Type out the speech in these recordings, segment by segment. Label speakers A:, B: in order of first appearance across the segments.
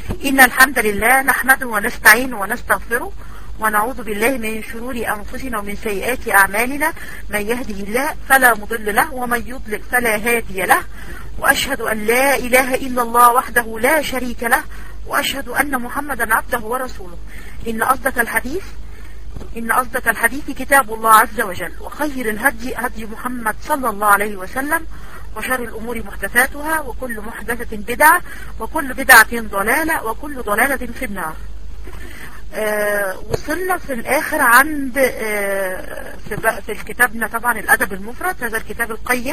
A: إن الحمد لله نحمده ونستعينه ونستغفره ونعوذ بالله من شرور أنفسنا ومن سيئات أعمالنا من يهده الله فلا مضل له ومن يضلل فلا هادي له وأشهد أن لا إله إلا الله وحده لا شريك له وأشهد أن محمدا عبده ورسوله إن أصدق الحديث إن أصدق الحديث كتاب الله عز وجل وخير الهدي هدي محمد صلى الله عليه وسلم وشر الأمور محدثاتها وكل محدثة بدعة وكل بدعة ضلالة وكل ضلالة في النار آه وصلنا في الآخر عند آه في, في كتابنا طبعا الأدب المفرد هذا الكتاب القيم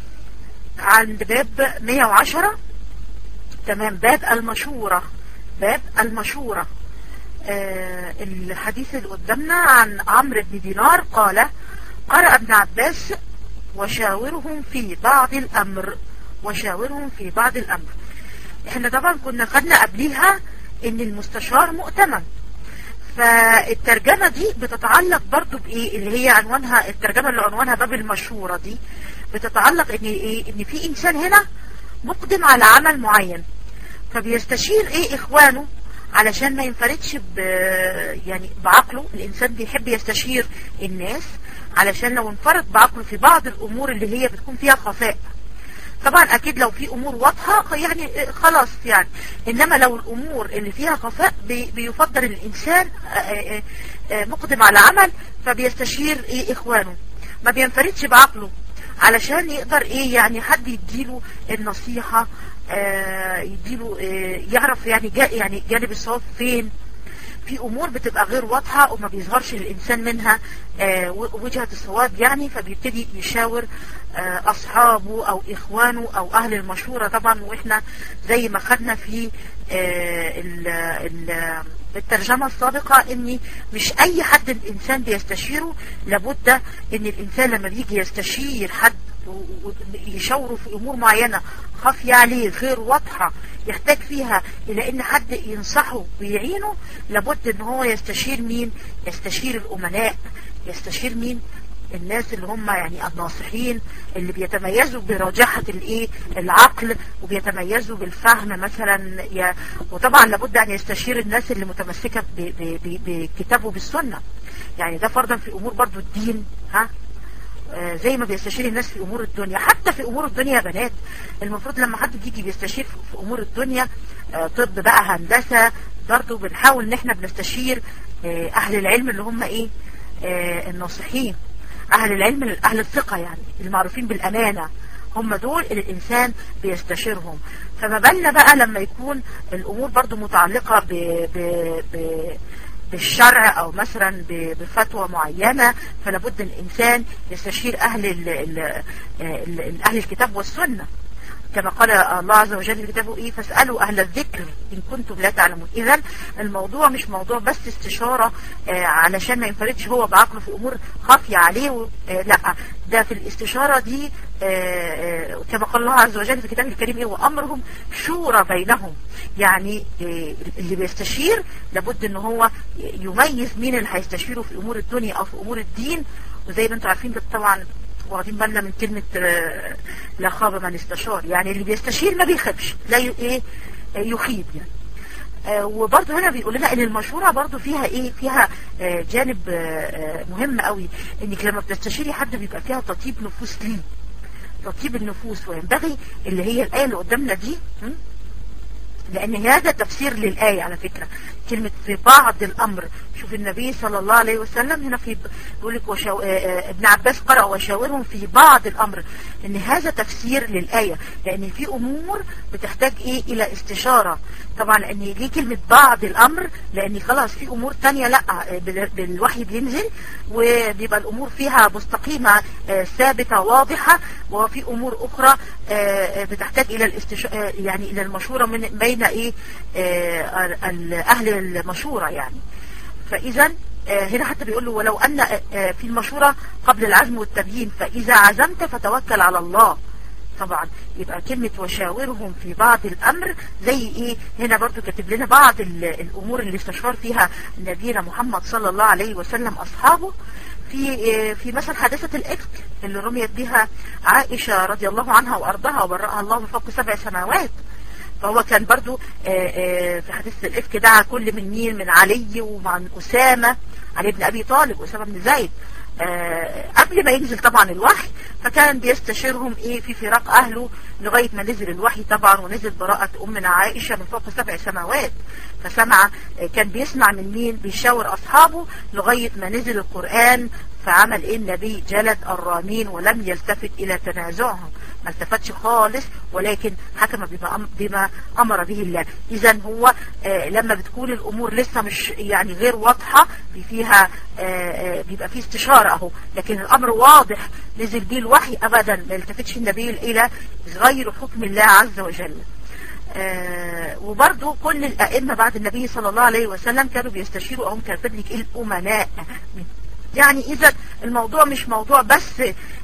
A: عند باب 110 تمام باب المشورة باب المشورة آه الحديث اللي قدامنا عن عمرو بن دينار قال قرأ ابن عباس وشاورهم في بعض الأمر وشاورهم في بعض الأمر احنا طبعا كنا خدنا قبليها ان المستشار مؤتمن فالترجمة دي بتتعلق برضو بايه اللي هي عنوانها الترجمة اللي عنوانها باب المشورة دي بتتعلق ان ايه ان في انسان هنا مقدم على عمل معين فبيستشير ايه اخوانه علشان ما ينفردش ب يعني بعقله الانسان بيحب يستشير الناس علشان لو انفرد بعقله في بعض الامور اللي هي بتكون فيها خفاء طبعا اكيد لو في امور واضحة يعني خلاص يعني انما لو الامور اللي فيها خفاء بي بيفضل الانسان مقدم على عمل فبيستشير ايه اخوانه ما بينفردش بعقله علشان يقدر ايه يعني حد يديله النصيحة آه يديله آه يعرف يعني جا يعني جانب الصواب فين في امور بتبقى غير واضحة وما بيظهرش الانسان منها آه وجهة الصواب يعني فبيبتدي يشاور اصحابه او اخوانه او اهل المشورة طبعا واحنا زي ما خدنا في ال ال الترجمة السابقة ان مش اي حد الانسان بيستشيره لابد ان الانسان لما بيجي يستشير حد يشاوره في امور معينة خافية عليه غير واضحة يحتاج فيها الى ان حد ينصحه ويعينه لابد ان هو يستشير مين يستشير الامناء يستشير مين الناس اللي هم يعني الناصحين اللي بيتميزوا برجاحة الايه العقل وبيتميزوا بالفهم مثلا يا وطبعا لابد ان يستشير الناس اللي متمسكة بكتابه بالسنة يعني ده فرضا في امور برضو الدين ها آه زي ما بيستشير الناس في امور الدنيا حتى في امور الدنيا يا بنات المفروض لما حد بيجي بيستشير في امور الدنيا آه طب بقى هندسة برضو بنحاول ان احنا بنستشير آه اهل العلم اللي هم ايه الناصحين اهل العلم اهل الثقة يعني المعروفين بالامانة هم دول اللي الانسان بيستشيرهم فما بالنا بقى لما يكون الامور برضو متعلقة ب ب ب بالشرع او مثلا بفتوى معينة فلابد الانسان يستشير اهل ال ال ال اهل الكتاب والسنة كما قال الله عز وجل في كتابه ايه فاسألوا اهل الذكر ان كنتم لا تعلمون اذا الموضوع مش موضوع بس استشارة آه علشان ما ينفردش هو بعقله في امور خافية عليه آه لا ده في الاستشارة دي آه كما قال الله عز وجل في كتابه الكريم ايه وامرهم شورى بينهم يعني اللي بيستشير لابد ان هو يميز مين اللي هيستشيره في امور الدنيا او في امور الدين وزي ما انتم عارفين طبعا واخدين بالنا من كلمة لا خاب من استشار يعني اللي بيستشير ما بيخبش لا ايه يخيب يعني آه وبرضه هنا بيقول لنا ان المشورة برضه فيها ايه فيها آه جانب آه مهم قوي انك لما بتستشيري حد بيبقى فيها تطيب نفوس ليه تطيب النفوس وينبغي اللي هي الآية اللي قدامنا دي لان هذا تفسير للآية على فكرة كلمة في بعض الامر شوف النبي صلى الله عليه وسلم هنا في بيقول لك وشو... ابن عباس قرأ وشاورهم في بعض الامر ان هذا تفسير للآية لان في امور بتحتاج ايه الى استشارة طبعا لان ليه كلمة بعض الامر لان خلاص في امور تانية لا بالوحي بينزل وبيبقى الامور فيها مستقيمة ثابتة واضحة وفي امور اخرى بتحتاج الى الاستشارة يعني الى المشورة من بين ايه اهل المشورة يعني فاذا هنا حتى بيقول له ولو ان في المشورة قبل العزم والتبيين فاذا عزمت فتوكل على الله طبعا يبقى كلمة وشاورهم في بعض الامر زي ايه هنا برضو كاتب لنا بعض الامور اللي استشار فيها نبينا محمد صلى الله عليه وسلم اصحابه في في مثلا حادثة الإفك اللي رميت بها عائشة رضي الله عنها وأرضها وبرأها الله من فوق سبع سماوات فهو كان برضو في حديث الإفك دعا كل من مين من علي ومن أسامة علي بن أبي طالب أسامة بن زيد آه قبل ما ينزل طبعا الوحي فكان بيستشيرهم ايه في فراق اهله لغاية ما نزل الوحي طبعا ونزل براءة امنا عائشة من فوق سبع سماوات فسمع آه كان بيسمع من مين بيشاور اصحابه لغاية ما نزل القرآن فعمل ايه النبي جلد الرامين ولم يلتفت الى تنازعهم ما التفتش خالص ولكن حكم بما, بما امر به الله اذا هو آه لما بتكون الامور لسه مش يعني غير واضحة فيها آه بيبقى فيه استشارة اهو لكن الامر واضح نزل بيه الوحي ابدا ما يلتفتش النبي الى غير حكم الله عز وجل آه وبرضو كل الائمة بعد النبي صلى الله عليه وسلم كانوا بيستشيروا اهم كان لك الامناء يعني اذا الموضوع مش موضوع بس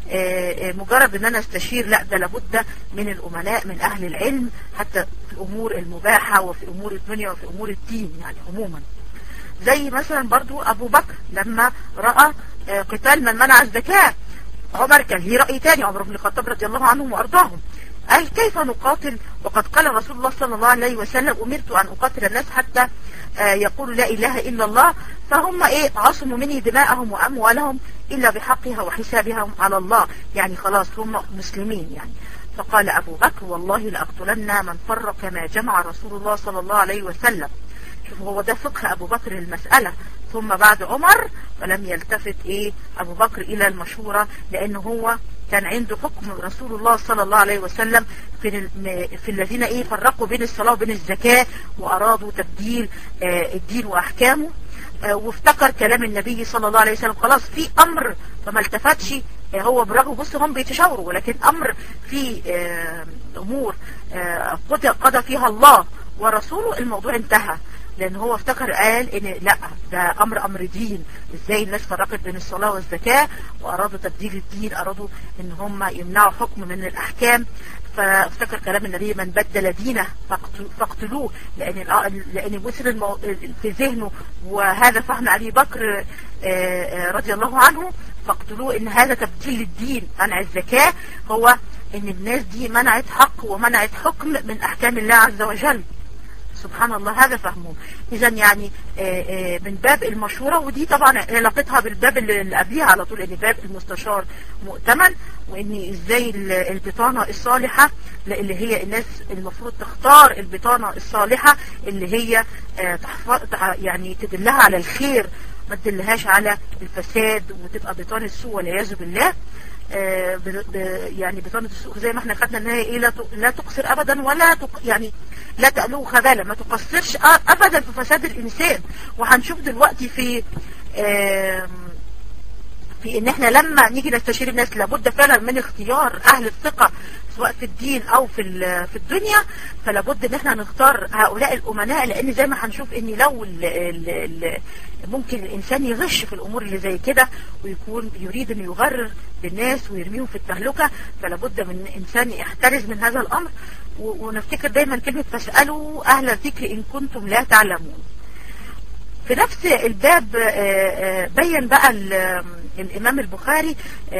A: مجرد ان انا استشير لا ده لابد من الامناء من اهل العلم حتى في الامور المباحة وفي امور الدنيا وفي امور الدين يعني عموما زي مثلا برضو ابو بكر لما رأى قتال من منع الزكاة عمر كان ليه رأي تاني عمر بن الخطاب رضي الله عنهم وارضاهم قال كيف نقاتل وقد قال رسول الله صلى الله عليه وسلم أمرت أن أقاتل الناس حتى يقولوا لا إله إلا الله فهم إيه عصموا مني دماءهم وأموالهم إلا بحقها وحسابهم على الله يعني خلاص هم مسلمين يعني فقال أبو بكر والله لأقتلن من فرق ما جمع رسول الله صلى الله عليه وسلم شوف هو ده فقه أبو بكر المسألة ثم بعد عمر فلم يلتفت إيه أبو بكر إلى المشورة لأنه هو كان عنده حكم رسول الله صلى الله عليه وسلم في, في الذين ايه فرقوا بين الصلاة وبين الزكاة وارادوا تبديل آه الدين واحكامه آه وافتكر كلام النبي صلى الله عليه وسلم خلاص في امر فما التفتش آه هو برغم بص هم بيتشاوروا ولكن امر في امور قضى قضى فيها الله ورسوله الموضوع انتهى لان هو افتكر قال ان لا ده امر امر دين ازاي الناس فرقت بين الصلاة والزكاة وارادوا تبديل الدين ارادوا ان هم يمنعوا حكم من الاحكام فافتكر كلام النبي من بدل دينه فاقتلوه لان لان وصل المو... في ذهنه وهذا فهم ابي بكر رضي الله عنه فاقتلوه ان هذا تبديل الدين منع الزكاة هو ان الناس دي منعت حق ومنعت حكم من احكام الله عز وجل سبحان الله هذا فهمهم اذا يعني آآ آآ من باب المشورة ودي طبعا علاقتها بالباب اللي قبليها على طول ان باب المستشار مؤتمن وان ازاي البطانة الصالحة اللي هي الناس المفروض تختار البطانة الصالحة اللي هي يعني تدلها على الخير ما تدلهاش على الفساد وتبقى بطانة سوء والعياذ بالله يعني بطانة السوء زي ما احنا خدنا ان هي ايه لا لا تقصر ابدا ولا تق يعني لا تألوه خبالة ما تقصرش ابدا في فساد الانسان وهنشوف دلوقتي في في ان احنا لما نيجي نستشير الناس لابد فعلا من اختيار اهل الثقة سواء في الدين او في في الدنيا فلابد ان احنا نختار هؤلاء الامناء لان زي ما هنشوف ان لو ال ال ال ممكن الانسان يغش في الامور اللي زي كده ويكون يريد ان يغرر بالناس ويرميهم في التهلكة فلابد من انسان يحترز من هذا الامر ونفتكر دايما كلمة فاسألوا اهل الذكر ان كنتم لا تعلمون في نفس الباب بين بقى الامام البخاري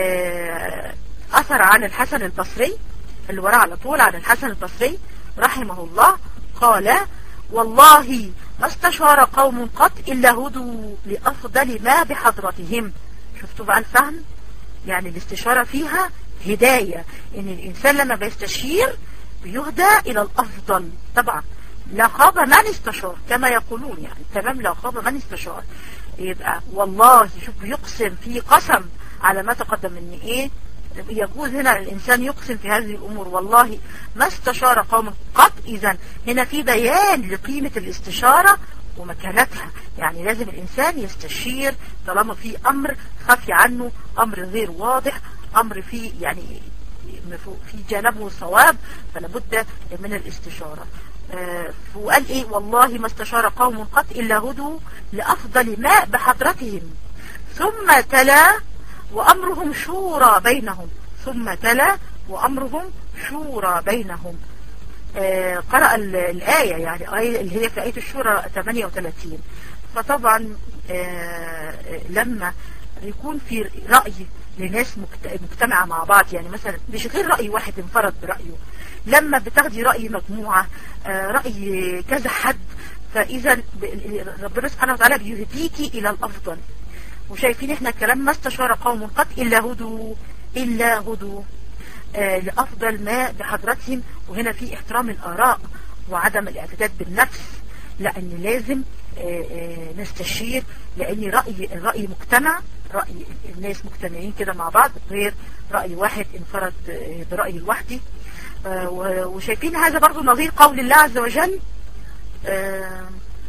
A: اثر عن الحسن البصري اللي وراه على طول عن الحسن البصري رحمه الله قال والله ما استشار قوم قط إلا هدوا لأفضل ما بحضرتهم شفتوا بقى الفهم يعني الاستشارة فيها هداية ان الانسان لما بيستشير بيهدى الى الافضل طبعا لا خاب من استشار كما يقولون يعني تمام لا خاب من استشار يبقى والله شوف بيقسم في قسم على ما تقدم من ايه يجوز هنا الإنسان يقسم في هذه الأمور والله ما استشار قوم قط إذا هنا في بيان لقيمة الاستشارة ومكانتها يعني لازم الإنسان يستشير طالما في أمر خفي عنه أمر غير واضح أمر فيه يعني في جانبه صواب فلابد من الاستشارة آه وقال ايه والله ما استشار قوم قط إلا هدوا لأفضل ماء بحضرتهم ثم تلا وأمرهم شورى بينهم ثم تلا وأمرهم شورى بينهم آه قرأ الآية يعني آية اللي هي في آية الشورى 38 فطبعا آه لما يكون في رأي لناس مجتمعة مع بعض يعني مثلا مش غير رأي واحد انفرد برأيه لما بتاخدي رأي مجموعة آه، رأي كذا حد فإذا ب- ربنا سبحانه وتعالى بيهديكي إلى الأفضل وشايفين احنا الكلام ما استشار قوم قط إلا هدوا إلا هدوا آه، لأفضل ما بحضرتهم وهنا في احترام الآراء وعدم الاعتداد بالنفس لأن لازم آه، آه، نستشير لأن رأي الرأي مجتمع رأي الناس مجتمعين كده مع بعض غير رأي واحد انفرد آه، برأي لوحده آه، و- وشايفين هذا برضو نظير قول الله عز وجل آه،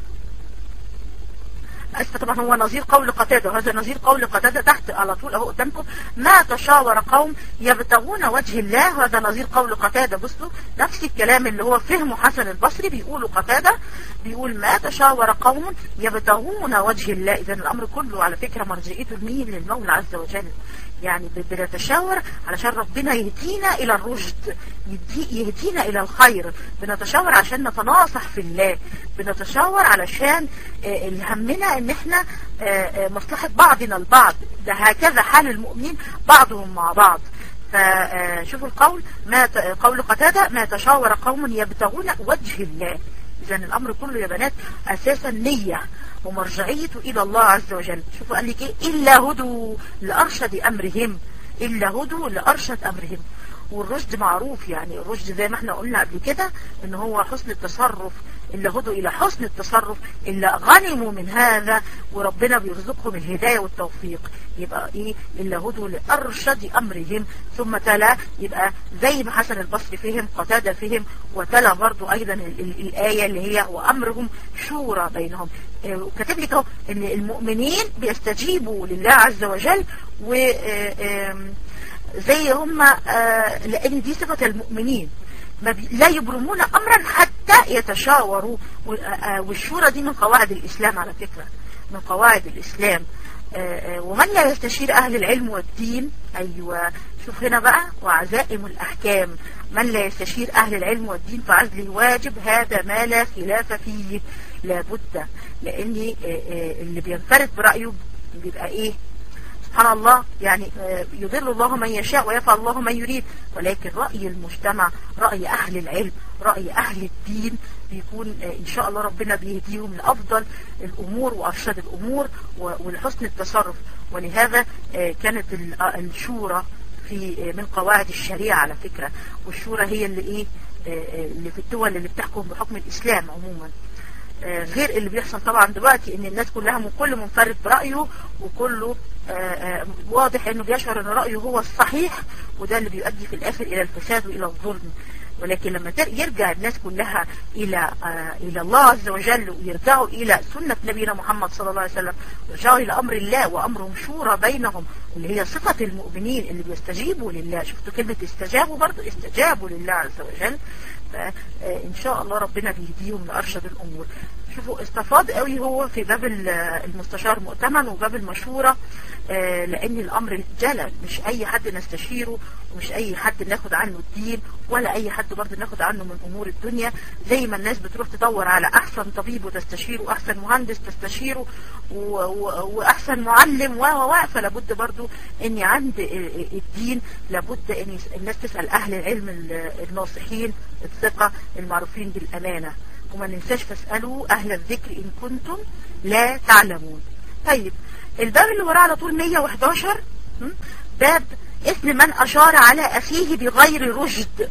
A: أسفة طبعا هو نظير قول قتادة وهذا نظير قول قتادة تحت على طول اهو قدامكم ما تشاور قوم يبتغون وجه الله وهذا نظير قول قتادة بصوا نفس الكلام اللي هو فهمه حسن البصري بيقوله قتادة بيقول ما تشاور قوم يبتغون وجه الله إذا الأمر كله على فكرة مرجعيته لمين للمولى عز وجل يعني ب- بنتشاور علشان ربنا يهدينا إلى الرشد يدي- يهدينا إلى الخير بنتشاور عشان نتناصح في الله بنتشاور علشان آه، اللي همنا ان احنا آه، آه، مصلحة بعضنا البعض ده هكذا حال المؤمنين بعضهم مع بعض فشوفوا القول ما ت- قول قتادة ما تشاور قوم يبتغون وجه الله إذا الأمر كله يا بنات أساسا نية ومرجعيته إلى الله عز وجل شوفوا قال لك إيه إلا هدوا لأرشد أمرهم إلا هدوا لأرشد أمرهم والرشد معروف يعني الرشد زي ما احنا قلنا قبل كده ان هو حسن التصرف اللي هدوا الى حسن التصرف اللي غنموا من هذا وربنا بيرزقهم الهداية والتوفيق يبقى ايه اللي هدوا لارشد امرهم ثم تلا يبقى زي ما حسن البصري فهم قتادة فهم وتلا برضو ايضا ال ال الاية اللي هي وامرهم شورى بينهم اه وكاتب لك اهو ان المؤمنين بيستجيبوا لله عز وجل و اه ام زي هم آه لان دي صفة المؤمنين ما بي لا يبرمون امرا حتى يتشاوروا و- آه، والشورى دي من قواعد الاسلام على فكرة من قواعد الاسلام آه، آه، ومن لا يستشير اهل العلم والدين ايوه شوف هنا بقى وعزائم الاحكام من لا يستشير اهل العلم والدين فعزله واجب هذا ما لا خلاف فيه لابد لان آه، آه، اللي بينفرد برايه بيبقى ايه سبحان الله يعني آه، يضل الله من يشاء ويفعل الله من يريد ولكن رأي المجتمع رأي أهل العلم رأي أهل الدين بيكون آه، إن شاء الله ربنا بيهديهم لأفضل الأمور وأرشد الأمور و- ولحسن التصرف ولهذا آه، كانت ال- آه، الشورى في آه، من قواعد الشريعة على فكرة والشورى هي اللي إيه آه، آه، اللي في الدول اللي بتحكم بحكم الإسلام عموما آه، غير اللي بيحصل طبعا دلوقتي ان الناس كلها من كل منفرد برأيه وكله آه، آه، واضح انه بيشعر ان رأيه هو الصحيح وده اللي بيؤدي في الاخر الى الفساد والى الظلم ولكن لما تر- يرجع الناس كلها الى آه، الى الله عز وجل ويرجعوا الى سنة نبينا محمد صلى الله عليه وسلم ويرجعوا الى امر الله وامرهم شورى بينهم اللي هي صفة المؤمنين اللي بيستجيبوا لله شفتوا كلمة استجابوا برضو استجابوا لله عز وجل فإن شاء الله ربنا بيهديهم لأرشد الأمور شوفوا استفاض قوي هو في باب ال- المستشار مؤتمن وباب المشورة آه، لأن الأمر جلل مش أي حد نستشيره ومش أي حد ناخد عنه الدين ولا أي حد برضه ناخد عنه من أمور الدنيا زي ما الناس بتروح تدور على أحسن طبيب وتستشيره وأحسن مهندس تستشيره و- و- وأحسن معلم و و و فلابد برضه إن عند الدين لابد إن الناس تسأل أهل العلم ال- الناصحين الثقة المعروفين بالأمانة وما ننساش فاسألوا أهل الذكر إن كنتم لا تعلمون طيب الباب اللي وراه على طول 111 م? باب اسم من أشار على أخيه بغير رشد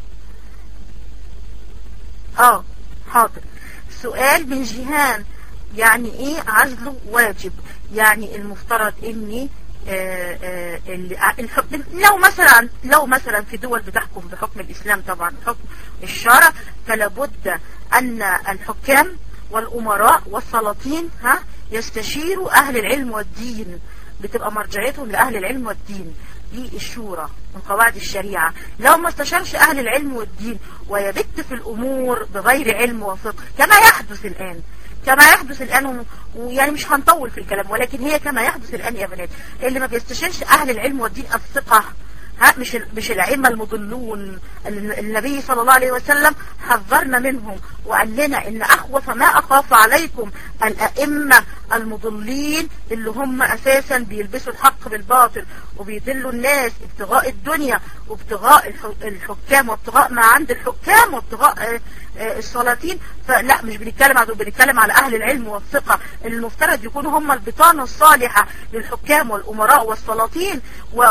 A: اه حاضر سؤال من جيهان يعني ايه عزله واجب يعني المفترض اني آه، آه، اللي- الحكم لو مثلا لو مثلا في دول بتحكم بحكم الاسلام طبعا حكم الشرع فلا بد ان الحكام والامراء والسلاطين ها يستشيروا اهل العلم والدين بتبقى مرجعيتهم لاهل العلم والدين دي الشورى من قواعد الشريعة لو ما استشارش اهل العلم والدين ويبت في الامور بغير علم وفقه كما يحدث الان كما يحدث الآن و- ويعني مش هنطول في الكلام ولكن هي كما يحدث الآن يا بنات اللي ما بيستشيرش أهل العلم والدين الثقة ها مش ال- مش الأئمة المضلون ال- النبي صلى الله عليه وسلم حذرنا منهم وقال لنا إن أخوف ما أخاف عليكم الأئمة المضلين اللي هم اساسا بيلبسوا الحق بالباطل وبيدلوا الناس ابتغاء الدنيا وابتغاء الحكام وابتغاء ما عند الحكام وابتغاء السلاطين فلا مش بنتكلم على بنتكلم على اهل العلم والثقة المفترض يكونوا هم البطانة الصالحة للحكام والامراء والسلاطين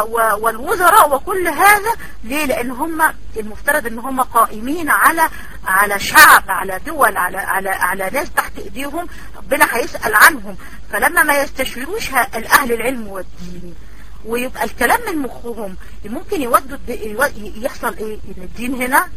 A: والوزراء وكل هذا ليه لان هم المفترض ان هم قائمين على على شعب على دول على على على ناس تحت ايديهم ربنا هيسأل عنهم فلما ما يستشيروش الاهل العلم والدين ويبقى الكلام من مخهم ممكن يودوا يحصل ايه ان الدين هنا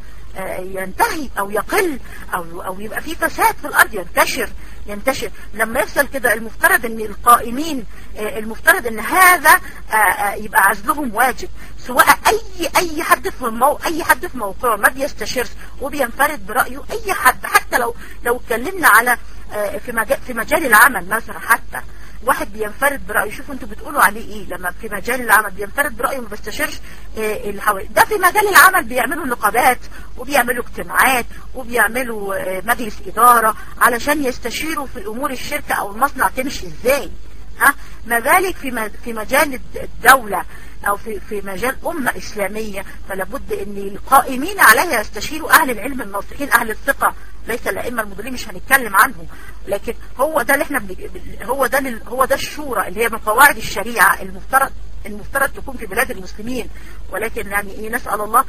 A: ينتهي او يقل او او يبقى في فساد في الارض ينتشر ينتشر لما يحصل كده المفترض ان القائمين المفترض ان هذا يبقى عزلهم واجب سواء اي اي حد في المو... اي حد في موقعه ما بيستشيرش وبينفرد برايه اي حد حتى لو لو اتكلمنا على في مجال في مجال العمل مثلا حتى واحد بينفرد برأيه شوفوا انتوا بتقولوا عليه ايه لما في مجال العمل بينفرد برأيه ما بيستشيرش اه اللي حواليه ده في مجال العمل بيعملوا نقابات وبيعملوا اجتماعات وبيعملوا اه مجلس إدارة علشان يستشيروا في أمور الشركة أو المصنع تمشي ازاي ها ما ذلك في في مجال الدولة او في في مجال امه اسلاميه فلابد ان القائمين عليها يستشيروا اهل العلم الناصحين اهل الثقه ليس الائمه المضلين مش هنتكلم عنهم لكن هو ده اللي احنا بنج... هو ده هو ده الشورى اللي هي من قواعد الشريعه المفترض المفترض تكون في بلاد المسلمين ولكن يعني ايه نسأل الله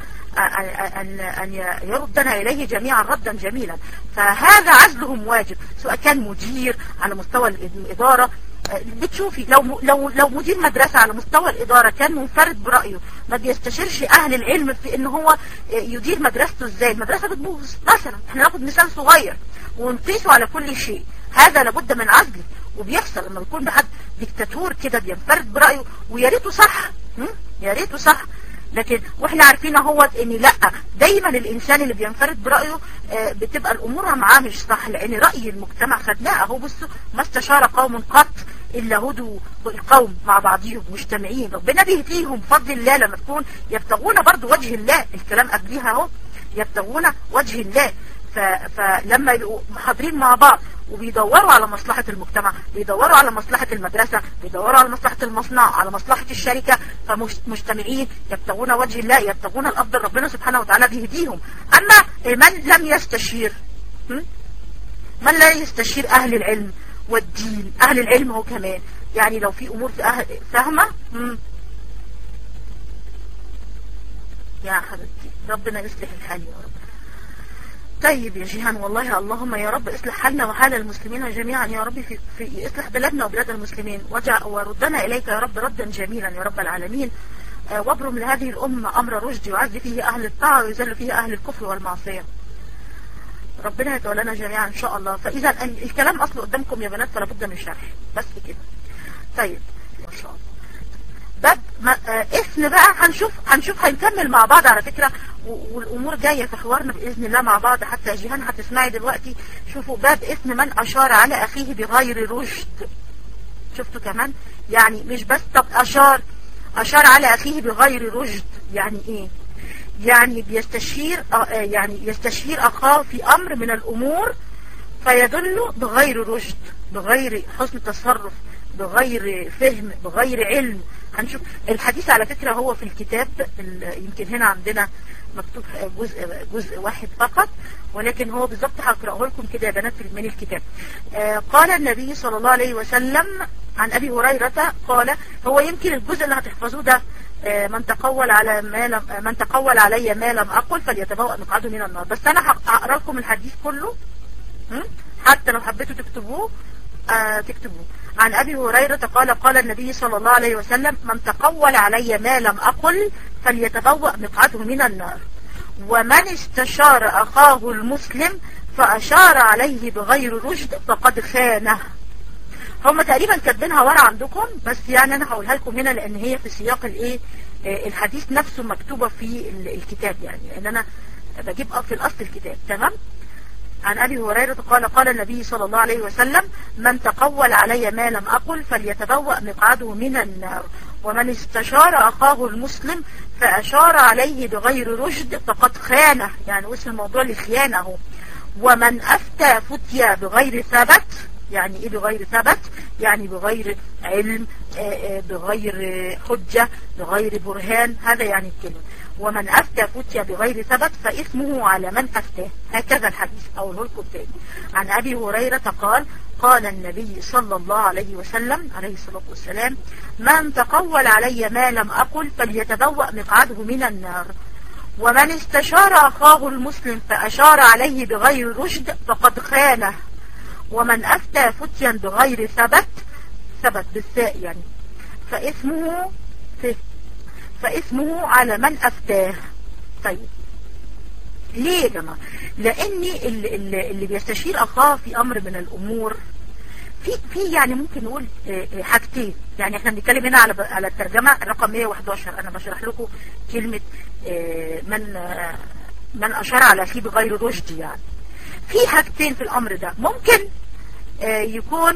A: أن, أن يردنا إليه جميعا ردا جميلا فهذا عزلهم واجب سواء كان مدير على مستوى الإدارة بتشوفي لو لو لو مدير مدرسة على مستوى الإدارة كان منفرد برأيه ما بيستشيرش أهل العلم في إن هو يدير مدرسته إزاي المدرسة بتبوظ مثلا احنا ناخد مثال صغير ونقيسه على كل شيء هذا لابد من عزله وبيحصل لما يكون حد ديكتاتور كده بينفرد برأيه ويا ريته صح يا ريته صح لكن واحنا عارفين اهو ان لا دايما الانسان اللي بينفرد برأيه بتبقى الامور معاه مش صح لان رأي المجتمع خدناه اهو بصوا ما استشار قوم قط الا هدوا القوم مع بعضهم مجتمعين ربنا بيهديهم بفضل الله لما تكون يبتغون برضو وجه الله الكلام قبليها اهو يبتغون وجه الله فلما يبقوا حاضرين مع بعض وبيدوروا على مصلحة المجتمع بيدوروا على مصلحة المدرسة بيدوروا على مصلحة المصنع على مصلحة الشركة فمجتمعين يبتغون وجه الله يبتغون الأفضل ربنا سبحانه وتعالى بيهديهم أما من لم يستشير من لا يستشير أهل العلم والدين أهل العلم هو كمان يعني لو في أمور في أهل فاهمة يا حبيبتي ربنا يصلح الحال يا رب طيب يا جيهان والله اللهم يا رب اصلح حالنا وحال المسلمين جميعا يا رب في, في اصلح بلادنا وبلاد المسلمين وردنا إليك يا رب ردا جميلا يا رب العالمين آه وابرم لهذه الأمة أمر رشد يعز فيه أهل الطاعة ويذل فيه أهل الكفر والمعصية ربنا يتولانا جميعا إن شاء الله فإذا الكلام أصله قدامكم يا بنات فلا بد من شرح بس كده طيب ما شاء الله باب ما آه اسم بقى هنشوف هنشوف هنكمل مع بعض على فكرة والامور جاية في حوارنا باذن الله مع بعض حتى جيهان هتسمعي دلوقتي شوفوا باب اسم من اشار على اخيه بغير رشد شفتوا كمان يعني مش بس طب اشار اشار على اخيه بغير رشد يعني ايه يعني بيستشير آه يعني يستشير اخاه في امر من الامور فيدل بغير رشد بغير حسن تصرف بغير فهم بغير علم هنشوف الحديث على فكرة هو في الكتاب يمكن هنا عندنا مكتوب جزء جزء واحد فقط ولكن هو بالظبط هقراه لكم كده يا بنات من الكتاب آه قال النبي صلى الله عليه وسلم عن أبي هريرة قال هو يمكن الجزء اللي هتحفظوه ده آه من تقول على ما لم من تقول علي ما لم أقل فليتبوأ مقعده من النار بس أنا هقرا لكم الحديث كله حتى لو حبيتوا تكتبوه آه تكتبوه عن أبي هريرة قال قال النبي صلى الله عليه وسلم من تقول علي ما لم أقل فليتبوأ مقعده من النار ومن استشار أخاه المسلم فأشار عليه بغير رشد فقد خانه هم تقريبا كاتبينها ورا عندكم بس يعني أنا هقولها لكم هنا لأن هي في سياق الإيه الحديث نفسه مكتوبة في الكتاب يعني لأن أنا بجيب في الأصل الكتاب تمام عن أبي هريرة قال قال النبي صلى الله عليه وسلم من تقول علي ما لم أقل فليتبوأ مقعده من النار ومن استشار أخاه المسلم فأشار عليه بغير رشد فقد خانه يعني اسم الموضوع لخيانه ومن أفتى فتيا بغير ثبت يعني ايه بغير ثبت يعني بغير علم آه، آه، بغير حجة بغير برهان هذا يعني الكلمة ومن أفتى فتي بغير ثبت فإثمه على من أفتاه هكذا الحديث أقوله لكم تاني عن أبي هريرة قال قال النبي صلى الله عليه وسلم عليه الصلاة والسلام من تقول علي ما لم أقل فليتبوأ مقعده من النار ومن استشار أخاه المسلم فأشار عليه بغير رشد فقد خانه ومن أفتى فتيا بغير ثبت ثبت بالثاء يعني فإثمه فإثمه على من أفتاه طيب ليه يا جماعة لأن اللي, اللي بيستشير أخاه في أمر من الأمور في في يعني ممكن نقول آه، آه، حاجتين يعني احنا بنتكلم هنا على على الترجمة رقم 111 انا بشرح لكم كلمة آه، من من اشار على شيء بغير رشد يعني في حاجتين في الامر ده ممكن يكون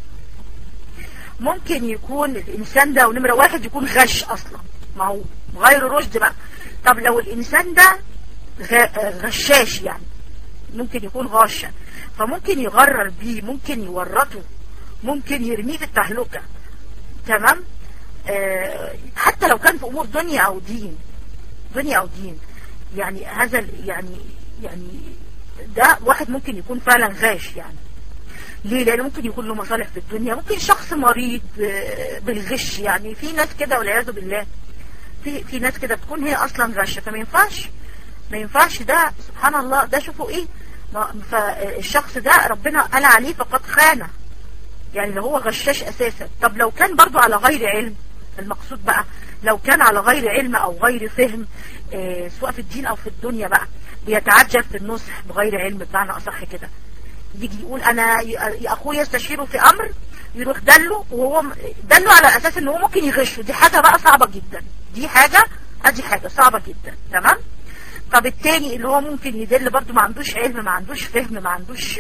A: ممكن يكون الانسان ده ونمرة واحد يكون غش اصلا ما هو غير رشد بقى طب لو الانسان ده غشاش يعني ممكن يكون غاشا فممكن يغرر بيه ممكن يورطه ممكن يرميه في التهلكة تمام آه حتى لو كان في امور دنيا او دين دنيا او دين يعني هذا يعني يعني ده واحد ممكن يكون فعلا غاش يعني ليه لان ممكن يكون له مصالح في الدنيا ممكن شخص مريض آه، بالغش يعني في ناس كده والعياذ بالله في في ناس كده بتكون هي اصلا غشه فما ينفعش ما ينفعش ده سبحان الله ده شوفوا ايه فالشخص ده ربنا قال عليه فقد خانه يعني لو هو غشاش اساسا طب لو كان برضو على غير علم المقصود بقى لو كان على غير علم او غير فهم اه سواء في الدين او في الدنيا بقى بيتعجل في النصح بغير علم بمعنى اصح كده يجي يقول انا اخويا يستشيره في امر يروح دله وهو دله على اساس ان هو ممكن يغشه دي حاجة بقى صعبة جدا دي حاجة ادي حاجة صعبة جدا تمام طب التاني اللي هو ممكن يدل برضو ما عندوش علم ما عندوش فهم ما عندوش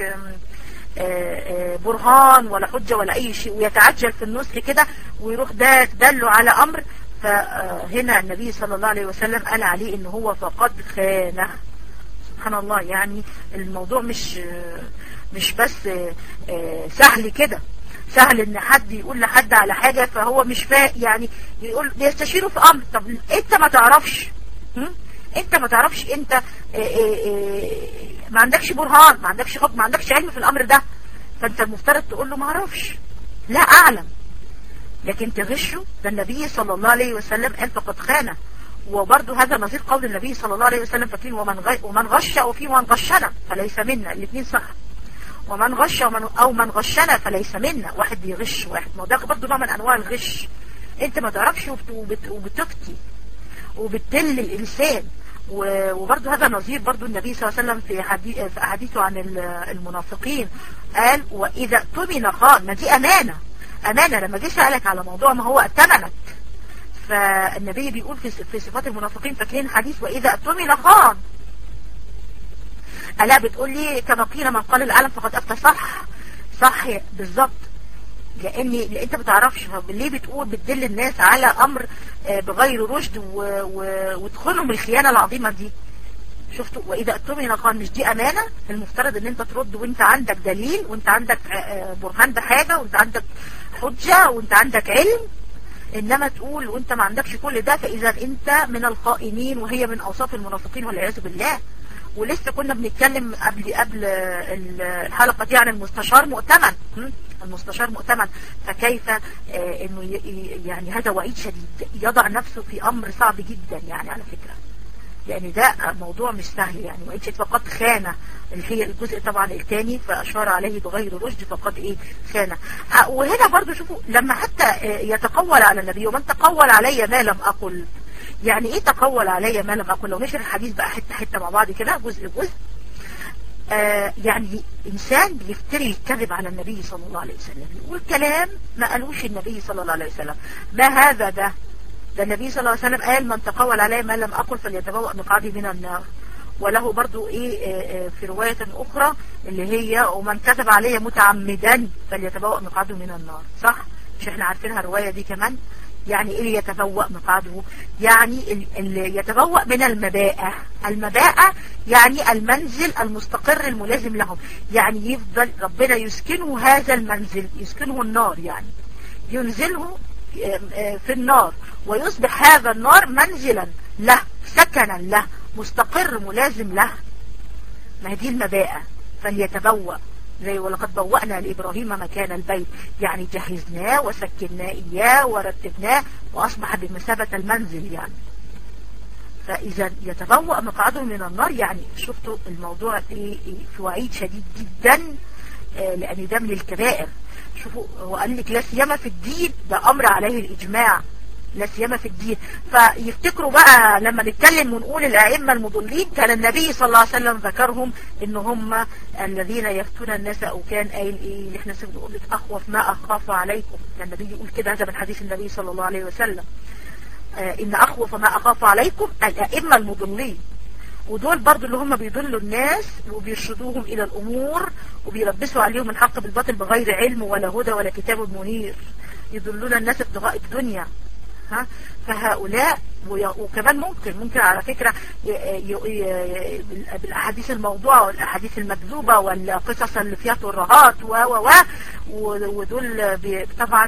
A: برهان ولا حجة ولا اي شيء ويتعجل في النص كده ويروح ده دله على امر فهنا النبي صلى الله عليه وسلم قال عليه ان هو فقد خانه سبحان الله يعني الموضوع مش مش بس سهل كده سهل ان حد يقول لحد على حاجة فهو مش فاق يعني يقول بيستشيره في امر طب انت ما تعرفش انت ما تعرفش انت اه اه اه ما عندكش برهان ما عندكش حكم ما عندكش علم في الامر ده فانت المفترض تقول له ما اعرفش لا اعلم لكن تغشه ده النبي صلى الله عليه وسلم قال فقد خانه وبرضه هذا نظير قول النبي صلى الله عليه وسلم فاكرين ومن غش ومن غش او في من غشنا فليس منا الاثنين صح ومن غش ومن او من غشنا فليس منا واحد بيغش واحد ما ده برضه نوع من انواع الغش انت ما تعرفش وبتفتي وبتل الانسان وبرضه هذا نظير برضه النبي صلى الله عليه وسلم في في احاديثه عن المنافقين قال واذا اؤتمن خان ما دي امانه امانه لما جه سالك على موضوع ما هو اتمنك فالنبي بيقول في في صفات المنافقين فاكرين حديث واذا اؤتمن خان الا بتقول لي كما قيل من قال العالم فقد افتى صح صح بالظبط لان لان انت ما بتعرفش ليه بتقول بتدل الناس على امر آه، بغير رشد وتدخلهم الخيانه العظيمه دي شفتوا واذا اؤتمن قال مش دي امانه المفترض ان انت ترد وانت عندك دليل وانت عندك آه، آه، برهان بحاجه وانت عندك حجه وانت عندك علم انما تقول وانت ما عندكش كل ده فاذا انت من الخائنين وهي من اوصاف المنافقين والعياذ بالله ولسه كنا بنتكلم قبل قبل الحلقة دي عن المستشار مؤتمن المستشار مؤتمن فكيف آه، انه يعني هذا وعيد شديد يضع نفسه في امر صعب جدا يعني على فكرة لان ده موضوع مش سهل يعني وعيد شديد فقد خانة اللي هي الجزء طبعا الثاني فاشار عليه بغير رشد فقد ايه خانة آه، وهنا برضو شوفوا لما حتى آه، يتقول على النبي ومن تقول علي ما لم اقل يعني ايه تقول علي ما لم اقل لو نشر الحديث بقى حتة حتة مع بعض كده جزء جزء آه يعني إنسان بيفتري الكذب على النبي صلى الله عليه وسلم يقول كلام ما قالوش النبي صلى الله عليه وسلم ما هذا ده ده النبي صلى الله عليه وسلم قال من تقول علي ما لم أقل فليتبوأ مقعدي من النار وله برضو ايه آه، آه، في رواية اخرى اللي هي ومن كذب علي متعمدا فليتبوأ مقعده من النار صح مش احنا عارفينها الرواية دي كمان يعني ايه يتبوأ مقعده يعني اللي يتبوأ من المباءة المباءة يعني المنزل المستقر الملازم لهم يعني يفضل ربنا يسكنه هذا المنزل يسكنه النار يعني ينزله في النار ويصبح هذا النار منزلا له سكنا له مستقر ملازم له ما هذه المباءة فليتبوأ زي ولقد بوأنا لإبراهيم مكان البيت يعني جهزناه وسكناه إياه ورتبناه وأصبح بمثابة المنزل يعني فإذا يتبوأ مقعده من النار يعني شفتوا الموضوع في وعيد شديد جدا لأن ده من الكبائر شوفوا هو قال لك لا سيما في الدين ده أمر عليه الإجماع لا سيما في الدين فيفتكروا بقى لما نتكلم ونقول الأئمة المضلين كان النبي صلى الله عليه وسلم ذكرهم ان هم الذين يفتون الناس او كان قايل ايه اللي احنا بنقول لك اخوف ما اخاف عليكم كان النبي يقول كده هذا من حديث النبي صلى الله عليه وسلم آه ان اخوف ما اخاف عليكم الائمة المضلين ودول برضو اللي هم بيضلوا الناس وبيرشدوهم الى الامور وبيلبسوا عليهم الحق بالباطل بغير علم ولا هدى ولا كتاب منير يضلون الناس ابتغاء الدنيا ها فهؤلاء وكمان ممكن ممكن على فكرة بالاحاديث الموضوعة والاحاديث المكذوبة والقصص اللي فيها ترهات و و و ودول طبعا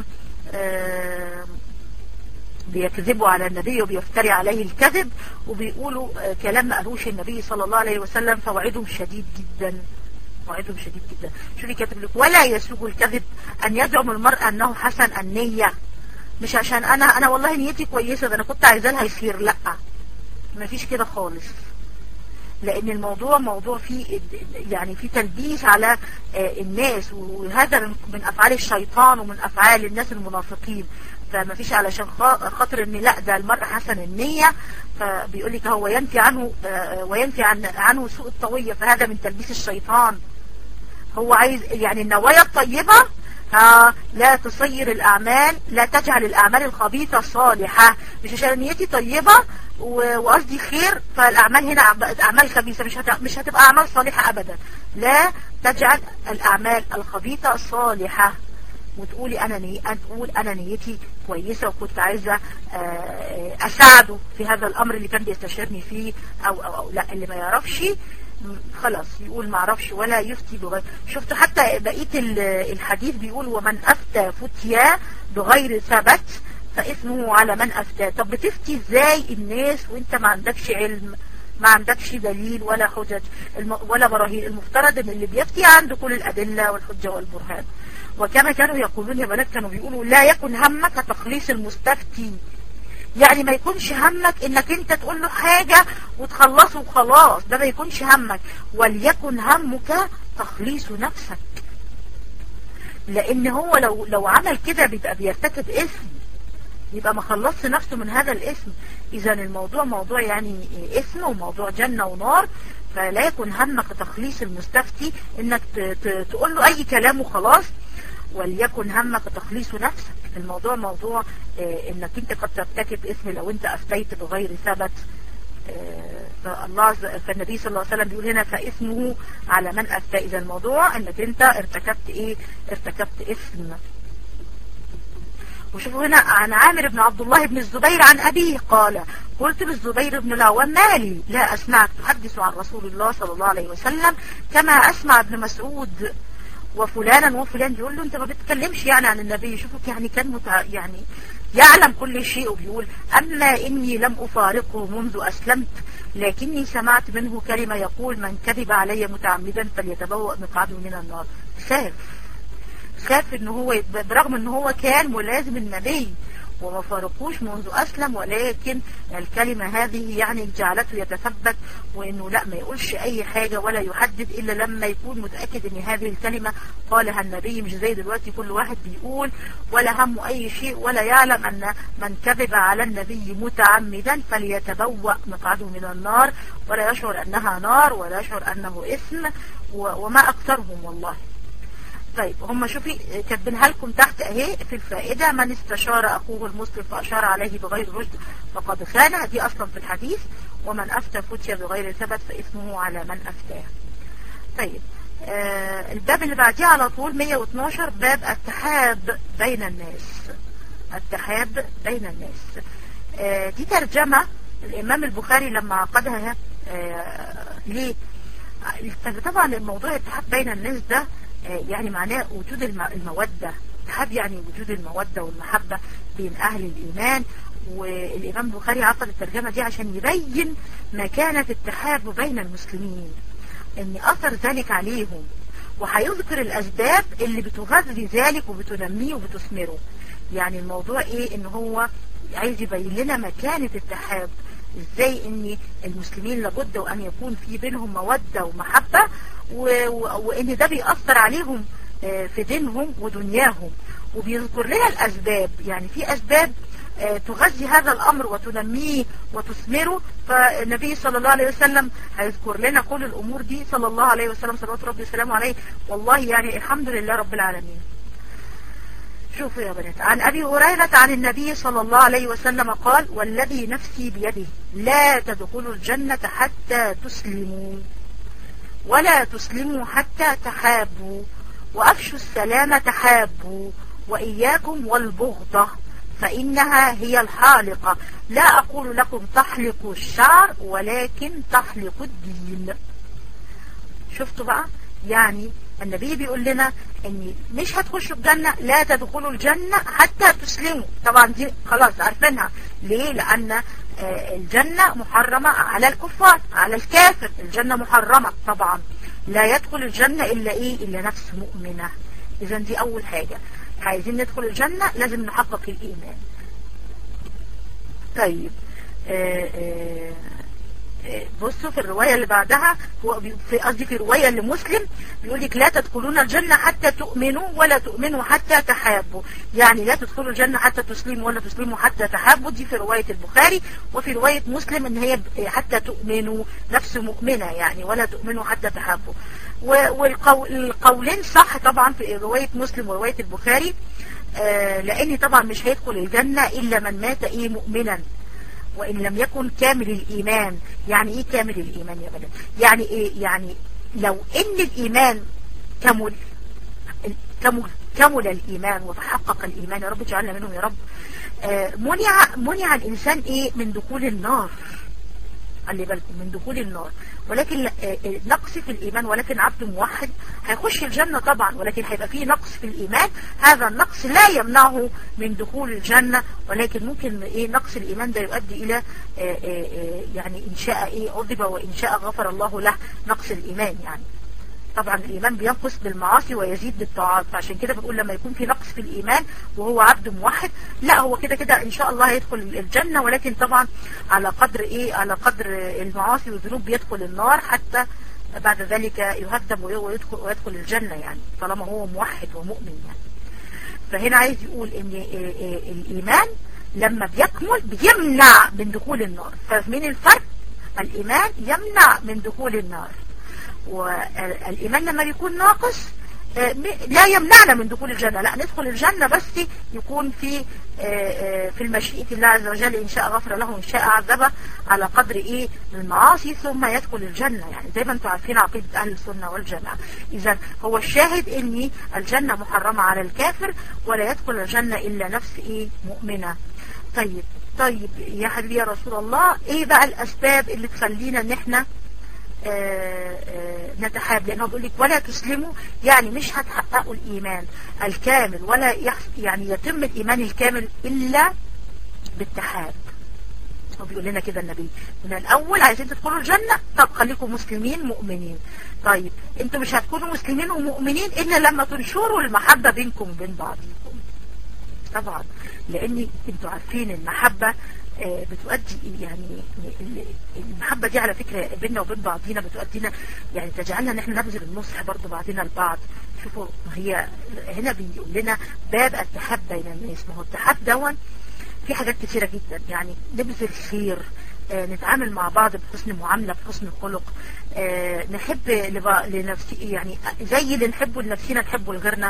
A: بيكذبوا على النبي وبيفتري عليه الكذب وبيقولوا كلام ما قالوش النبي صلى الله عليه وسلم فوعدهم شديد جدا وعدهم شديد جدا شوفي كاتب لك ولا يسوق الكذب ان يدعم المرأة انه حسن النية مش عشان انا انا والله نيتي كويسة ده انا كنت عايزة لها يصير لا ما فيش كده خالص لان الموضوع موضوع فيه يعني فيه تلبيس على الناس وهذا من افعال الشيطان ومن افعال الناس المنافقين فما فيش علشان خاطر ان لا ده المرء حسن النية فبيقول لك هو ينفي عنه وينفي عن عنه سوء الطوية فهذا من تلبيس الشيطان هو عايز يعني النوايا الطيبة ها لا تصير الأعمال لا تجعل الأعمال الخبيثة صالحة مش عشان نيتي طيبة وقصدي خير فالأعمال هنا بقت أعمال خبيثة مش مش هتبقى أعمال صالحة أبدا لا تجعل الأعمال الخبيثة صالحة وتقولي أنا ني... تقول أنا نيتي كويسة وكنت عايزة أساعده في هذا الأمر اللي كان بيستشيرني فيه أو أو, أو لا اللي ما يعرفش خلاص يقول ما اعرفش ولا يفتي بغير شفت حتى بقية الحديث بيقول ومن افتى فتيا بغير ثبت فاسمه على من افتى طب بتفتي ازاي الناس وانت ما عندكش علم ما عندكش دليل ولا حجج ولا براهين المفترض ان اللي بيفتي عنده كل الادلة والحجة والبرهان وكما كانوا يقولون يا بنات كانوا بيقولوا لا يكن همك تخليص المستفتي يعني ما يكونش همك انك انت تقول له حاجة وتخلصه وخلاص ده ما يكونش همك وليكن همك تخليص نفسك لان هو لو لو عمل كده بيبقى بيرتكب اسم يبقى ما خلصش نفسه من هذا الاسم اذا الموضوع موضوع يعني اسم وموضوع جنة ونار فلا يكن همك تخليص المستفتي انك تقول له اي كلام وخلاص وليكن همك تخليص نفسك الموضوع موضوع اه انك انت قد ترتكب اسم لو انت افتيت بغير ثبت اه فالله فالنبي صلى الله عليه وسلم بيقول هنا فاسمه على من افتى اذا الموضوع انك انت ارتكبت ايه ارتكبت اسم وشوفوا هنا عن عامر بن عبد الله بن الزبير عن أبيه قال قلت للزبير بن العوام مالي لا أسمعك تحدث عن رسول الله صلى الله عليه وسلم كما أسمع ابن مسعود وفلانا وفلان بيقول له انت ما بتتكلمش يعني عن النبي شوفك يعني كان متع... يعني يعلم كل شيء وبيقول أما إني لم أفارقه منذ أسلمت لكني سمعت منه كلمة يقول من كذب علي متعمدا فليتبوأ مقعده من النار خاف خاف ان هو برغم ان هو كان ملازم النبي وما فارقوش منذ أسلم ولكن الكلمة هذه يعني جعلته يتثبت وإنه لا ما يقولش أي حاجة ولا يحدد إلا لما يكون متأكد إن هذه الكلمة قالها النبي مش زي دلوقتي كل واحد بيقول ولا همه أي شيء ولا يعلم أن من كذب على النبي متعمدا فليتبوأ مقعده من النار ولا يشعر أنها نار ولا يشعر أنه إثم وما أكثرهم والله طيب هم شوفي كاتبينها لكم تحت اهي في الفائدة من استشار اخوه المسلم فاشار عليه بغير رشد فقد خانه دي اصلا في الحديث ومن افتى فتي بغير ثبت فاسمه على من افتاه طيب آه الباب اللي بعديه على طول 112 باب التحاب بين الناس التحاب بين الناس آه، دي ترجمة الإمام البخاري لما عقدها آه، ليه طبعا الموضوع التحاب بين الناس ده آه، يعني معناه وجود المودة التحاب يعني وجود المودة والمحبة بين أهل الإيمان والإمام البخاري عقد الترجمة دي عشان يبين مكانة التحاب بين المسلمين ان أثر ذلك عليهم وهيذكر الأسباب اللي بتغذي ذلك وبتنميه وبتثمره يعني الموضوع ايه ان هو عايز يبين لنا مكانة التحاب ازاي ان المسلمين لابد وان يكون في بينهم مودة ومحبة وان ده بيأثر عليهم آه، في دينهم ودنياهم وبيذكر لنا الاسباب يعني في اسباب آه، تغذي هذا الأمر وتنميه وتثمره فالنبي صلى الله عليه وسلم هيذكر لنا كل الأمور دي صلى الله عليه وسلم صلوات ربي وسلامه عليه والله يعني الحمد لله رب العالمين شوفوا يا بنات عن أبي هريرة عن النبي صلى الله عليه وسلم قال والذي نفسي بيده لا تدخلوا الجنة حتى تسلموا ولا تسلموا حتى تحابوا وأفشوا السلام تحابوا وإياكم والبغضة فإنها هي الحالقة لا أقول لكم تحلقوا الشعر ولكن تحلقوا الدين شفتوا بقى يعني النبي بيقول لنا ان مش هتخشوا الجنة لا تدخلوا الجنة حتى تسلموا طبعا دي خلاص عارفينها ليه لان آه، الجنة محرمة على الكفار على الكافر الجنة محرمة طبعا لا يدخل الجنة الا ايه الا نفس مؤمنة اذا دي اول حاجة عايزين ندخل الجنة لازم نحقق الإيمان طيب آه، آه، آه، بصوا في الرواية اللي بعدها هو في قصدي في رواية لمسلم بيقول لك لا تدخلون الجنة حتى تؤمنوا ولا تؤمنوا حتى تحابوا يعني لا تدخلوا الجنة حتى تسلموا ولا تسلموا حتى تحابوا دي في رواية البخاري وفي رواية مسلم ان هي حتى تؤمنوا نفس مؤمنة يعني ولا تؤمنوا حتى تحابوا والقولين صح طبعا في رواية مسلم ورواية البخاري آه لان طبعا مش هيدخل الجنة الا من مات ايه مؤمنا وان لم يكن كامل الايمان يعني ايه كامل الايمان يا بنات يعني ايه يعني لو ان الايمان كمل كمل كمل الايمان وتحقق الايمان يا رب اجعلنا منهم يا رب آه منع منع الانسان ايه من دخول النار خلي بالكم من دخول النار ولكن آه، آه، نقص في الإيمان ولكن عبد موحد هيخش الجنة طبعا ولكن هيبقى فيه نقص في الإيمان هذا النقص لا يمنعه من دخول الجنة ولكن ممكن إيه نقص الإيمان ده يؤدي إلى آه، يعني إن شاء إيه عذب وإن شاء غفر الله له نقص الإيمان يعني طبعا الإيمان بينقص بالمعاصي ويزيد بالطاعات فعشان كده بنقول لما يكون في نقص في الإيمان وهو عبد موحد لا هو كده كده إن شاء الله هيدخل الجنة ولكن طبعا على قدر إيه على قدر المعاصي والذنوب بيدخل النار حتى بعد ذلك يهدم ويدخل, ويدخل الجنة يعني طالما هو موحد ومؤمن يعني فهنا عايز يقول ان الإيمان لما بيكمل بيمنع من دخول النار فمن الفرق الإيمان يمنع من دخول النار والإيمان لما بيكون ناقص آه، لا يمنعنا من دخول الجنة لا ندخل الجنة بس يكون في آه، آه، في المشيئة الله عز وجل إن شاء غفر له إن شاء عذبه على قدر إيه المعاصي ثم يدخل الجنة يعني زي ما أنتم عارفين عقيدة أهل السنة والجماعة إذا هو الشاهد إن الجنة محرمة على الكافر ولا يدخل الجنة إلا نفس إيه مؤمنة طيب طيب يا حبيبي يا رسول الله إيه بقى الأسباب اللي تخلينا إن إحنا آه، آه، نتحاب لأنه بيقول لك ولا تسلموا يعني مش هتحققوا الإيمان الكامل ولا يعني يتم الإيمان الكامل إلا بالتحاب هو بيقول لنا كده النبي من الأول عايزين تدخلوا الجنة طب خليكم مسلمين مؤمنين طيب انتوا مش هتكونوا مسلمين ومؤمنين إلا لما تنشروا المحبة بينكم وبين بعضكم طبعا لأن انتوا عارفين المحبة آه، بتؤدي يعني المحبة دي على فكرة بيننا وبين بعضينا بتؤدينا يعني تجعلنا ان احنا نبذل النصح برضو بعضنا البعض شوفوا هي هنا بيقول لنا باب التحاب بين الناس ما هو التحاب دون في حاجات كثيرة جدا يعني نبذل خير آه نتعامل مع بعض بحسن معاملة بحسن خلق آه نحب لنفسي يعني زي اللي نحبه لنفسنا نحبه لغيرنا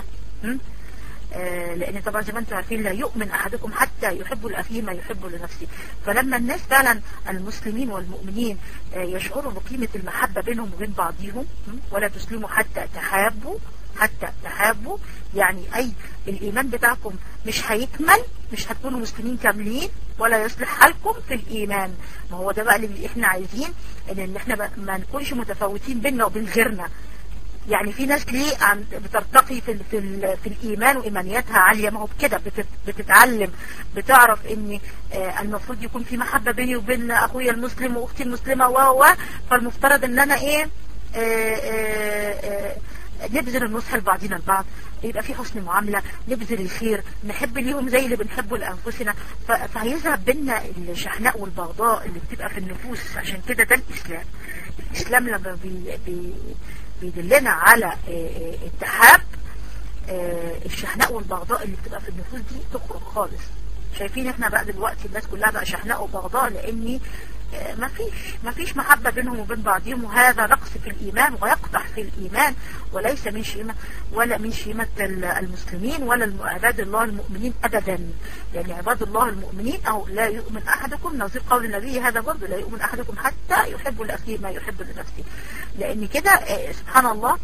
A: آه، لان طبعا زي ما انتم عارفين لا يؤمن احدكم حتى يحب لاخيه ما يحب لنفسه فلما الناس فعلا المسلمين والمؤمنين آه، يشعروا بقيمة المحبة بينهم وبين بعضهم ولا تسلموا حتى تحابوا حتى تحابوا يعني اي الايمان بتاعكم مش هيكمل مش هتكونوا مسلمين كاملين ولا يصلح حالكم في الايمان ما هو ده بقى اللي احنا عايزين ان احنا ما نكونش متفاوتين بيننا وبين غيرنا يعني في ناس ليه عن بترتقي في في في الايمان وايمانياتها عاليه ما هو بكده بتتعلم بتعرف ان آه المفروض يكون في محبه بيني وبين اخويا المسلم واختي المسلمه و فالمفترض ان انا ايه آه آه نبذل النصح لبعضنا البعض يبقى في حسن معاملة نبذل الخير نحب ليهم زي اللي بنحبه لأنفسنا فهيذهب بينا الشحناء والبغضاء اللي بتبقى في النفوس عشان كده ده الإسلام الإسلام لما بي بي بيدلنا على التحاب الشحناء والبغضاء اللي بتبقى في النفوس دي تخرج خالص شايفين احنا بقى دلوقتي الناس كلها بقى شحناء وبغضاء لاني ما فيش ما فيش محبة بينهم وبين بعضهم وهذا نقص في الإيمان ويقطع في الإيمان وليس من شيمة ولا من شيمة المسلمين ولا عباد الله المؤمنين أبدا يعني عباد الله المؤمنين أو لا يؤمن أحدكم نظير قول النبي هذا برضه لا يؤمن أحدكم حتى يحب لأخيه ما يحب لنفسه لأن كده سبحان الله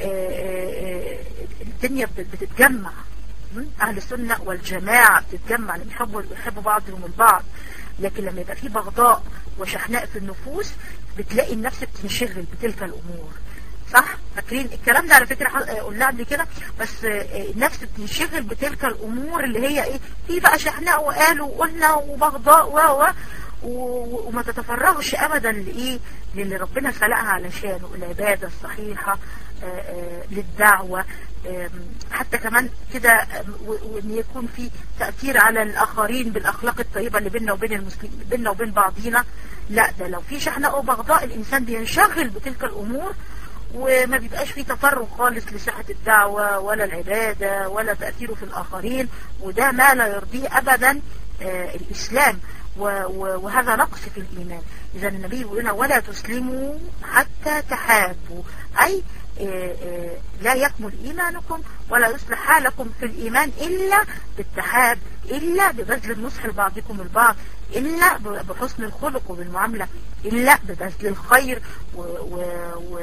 A: الدنيا بتتجمع أهل السنة والجماعة بتتجمع لأن يحبوا يحبوا بعضهم البعض لكن لما يبقى في بغضاء وشحناء في النفوس بتلاقي النفس بتنشغل بتلك الأمور صح فاكرين الكلام ده على فكرة قلنا قبل كده بس النفس بتنشغل بتلك الأمور اللي هي ايه في بقى شحناء وقالوا وقلنا وبغضاء و وما تتفرغش ابدا لايه للي ربنا خلقها علشانه العبادة الصحيحة للدعوة حتى كمان كده وان يكون في تأثير على الاخرين بالاخلاق الطيبة اللي بيننا وبين المسلمين بيننا وبين بعضينا لا ده لو في شحناء وبغضاء الانسان بينشغل بتلك الامور وما بيبقاش فيه تفرغ خالص لساحة الدعوة ولا العبادة ولا تأثيره في الآخرين وده ما لا يرضيه أبدا آه الإسلام وهذا نقص في الإيمان إذا النبي يقول لنا ولا تسلموا حتى تحابوا أي آه آه لا يكمل إيمانكم ولا يصلح حالكم في الإيمان إلا بالتحاب إلا ببذل النصح لبعضكم البعض إلا بحسن الخلق وبالمعاملة إلا ببذل الخير و و و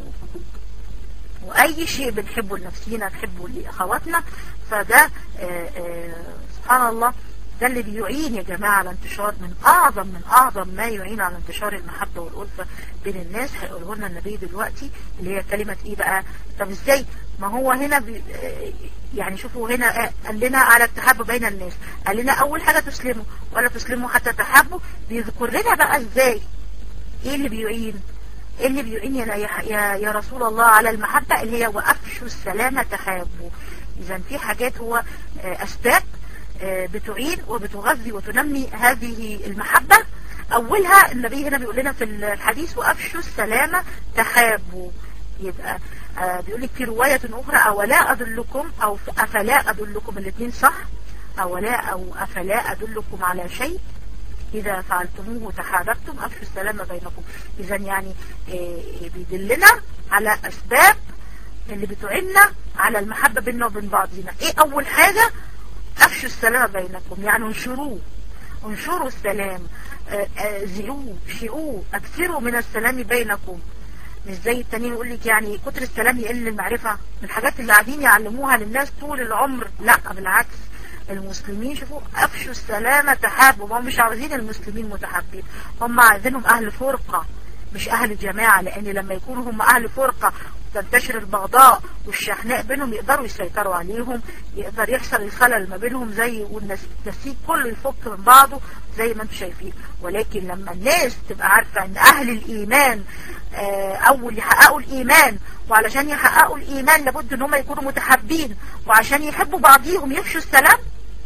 A: وأي شيء بنحبه لنفسينا نحبه لأخواتنا فده آآ آآ سبحان الله ده اللي بيعين يا جماعة على انتشار من أعظم من أعظم ما يعين على انتشار المحبة والألفة بين الناس هيقوله لنا النبي دلوقتي اللي هي كلمة إيه بقى طب إزاي ما هو هنا بي يعني شوفوا هنا قال لنا على التحاب بين الناس قال لنا أول حاجة تسلموا ولا تسلموا حتى تحبوا بيذكر لنا بقى إزاي إيه اللي بيعين إيه اللي بيعين يا, يا, يا رسول الله على المحبة اللي هي وأفشوا السلامة تحابوا إذا في حاجات هو أسباب بتعين وبتغذي وتنمي هذه المحبة أولها النبي هنا بيقول لنا في الحديث وأفشوا السلامة تحابوا يبقى بيقول لك في رواية أخرى أولا أدلكم أو أفلا أدلكم الاثنين صح أولا أو أفلا أدلكم على شيء إذا فعلتموه تحاببتم أفشوا السلامة بينكم إذا يعني بيدلنا على أسباب اللي بتعيننا على المحبة بيننا وبين بعضنا إيه أول حاجة أفشوا السلام بينكم يعني انشروه انشروا السلام زيوه شيئوه أكثروا من السلام بينكم مش زي التانيين يقول لك يعني كتر السلام يقل المعرفة من الحاجات اللي قاعدين يعلموها للناس طول العمر لا بالعكس المسلمين شوفوا أفشوا السلامة تحابوا هم مش عاوزين المسلمين متحابين هم عايزينهم أهل فرقة مش أهل جماعة لأن لما يكونوا هم أهل فرقة تنتشر البغضاء والشحناء بينهم يقدروا يسيطروا عليهم يقدر يحصل الخلل ما بينهم زي والنسيج كله يفك من بعضه زي ما انتم شايفين ولكن لما الناس تبقى عارفة ان اهل الايمان اول يحققوا الايمان وعلشان يحققوا الايمان لابد ان هم يكونوا متحابين وعشان يحبوا بعضيهم يفشوا السلام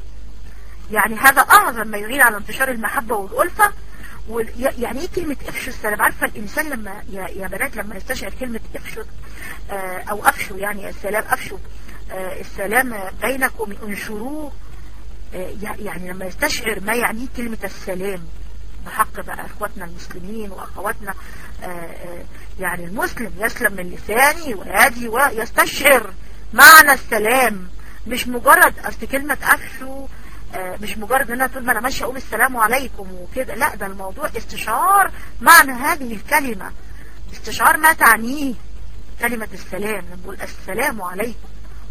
A: يعني هذا اعظم ما يعين على انتشار المحبة والالفة يعني ايه كلمة افشوا السلام عارفة الانسان لما يا بنات لما يستشعر كلمة افشوا او افشوا يعني السلام افشوا السلام بينكم انشروه يعني لما يستشعر ما يعني كلمة السلام بحق بقى اخواتنا المسلمين واخواتنا يعني المسلم يسلم من لساني ويدي ويستشعر معنى السلام مش مجرد اصل كلمة افشوا مش مجرد ان انا طول ما انا ماشيه اقول السلام عليكم وكده لا ده الموضوع استشعار معنى هذه الكلمة استشعار ما تعنيه كلمة السلام نقول السلام عليكم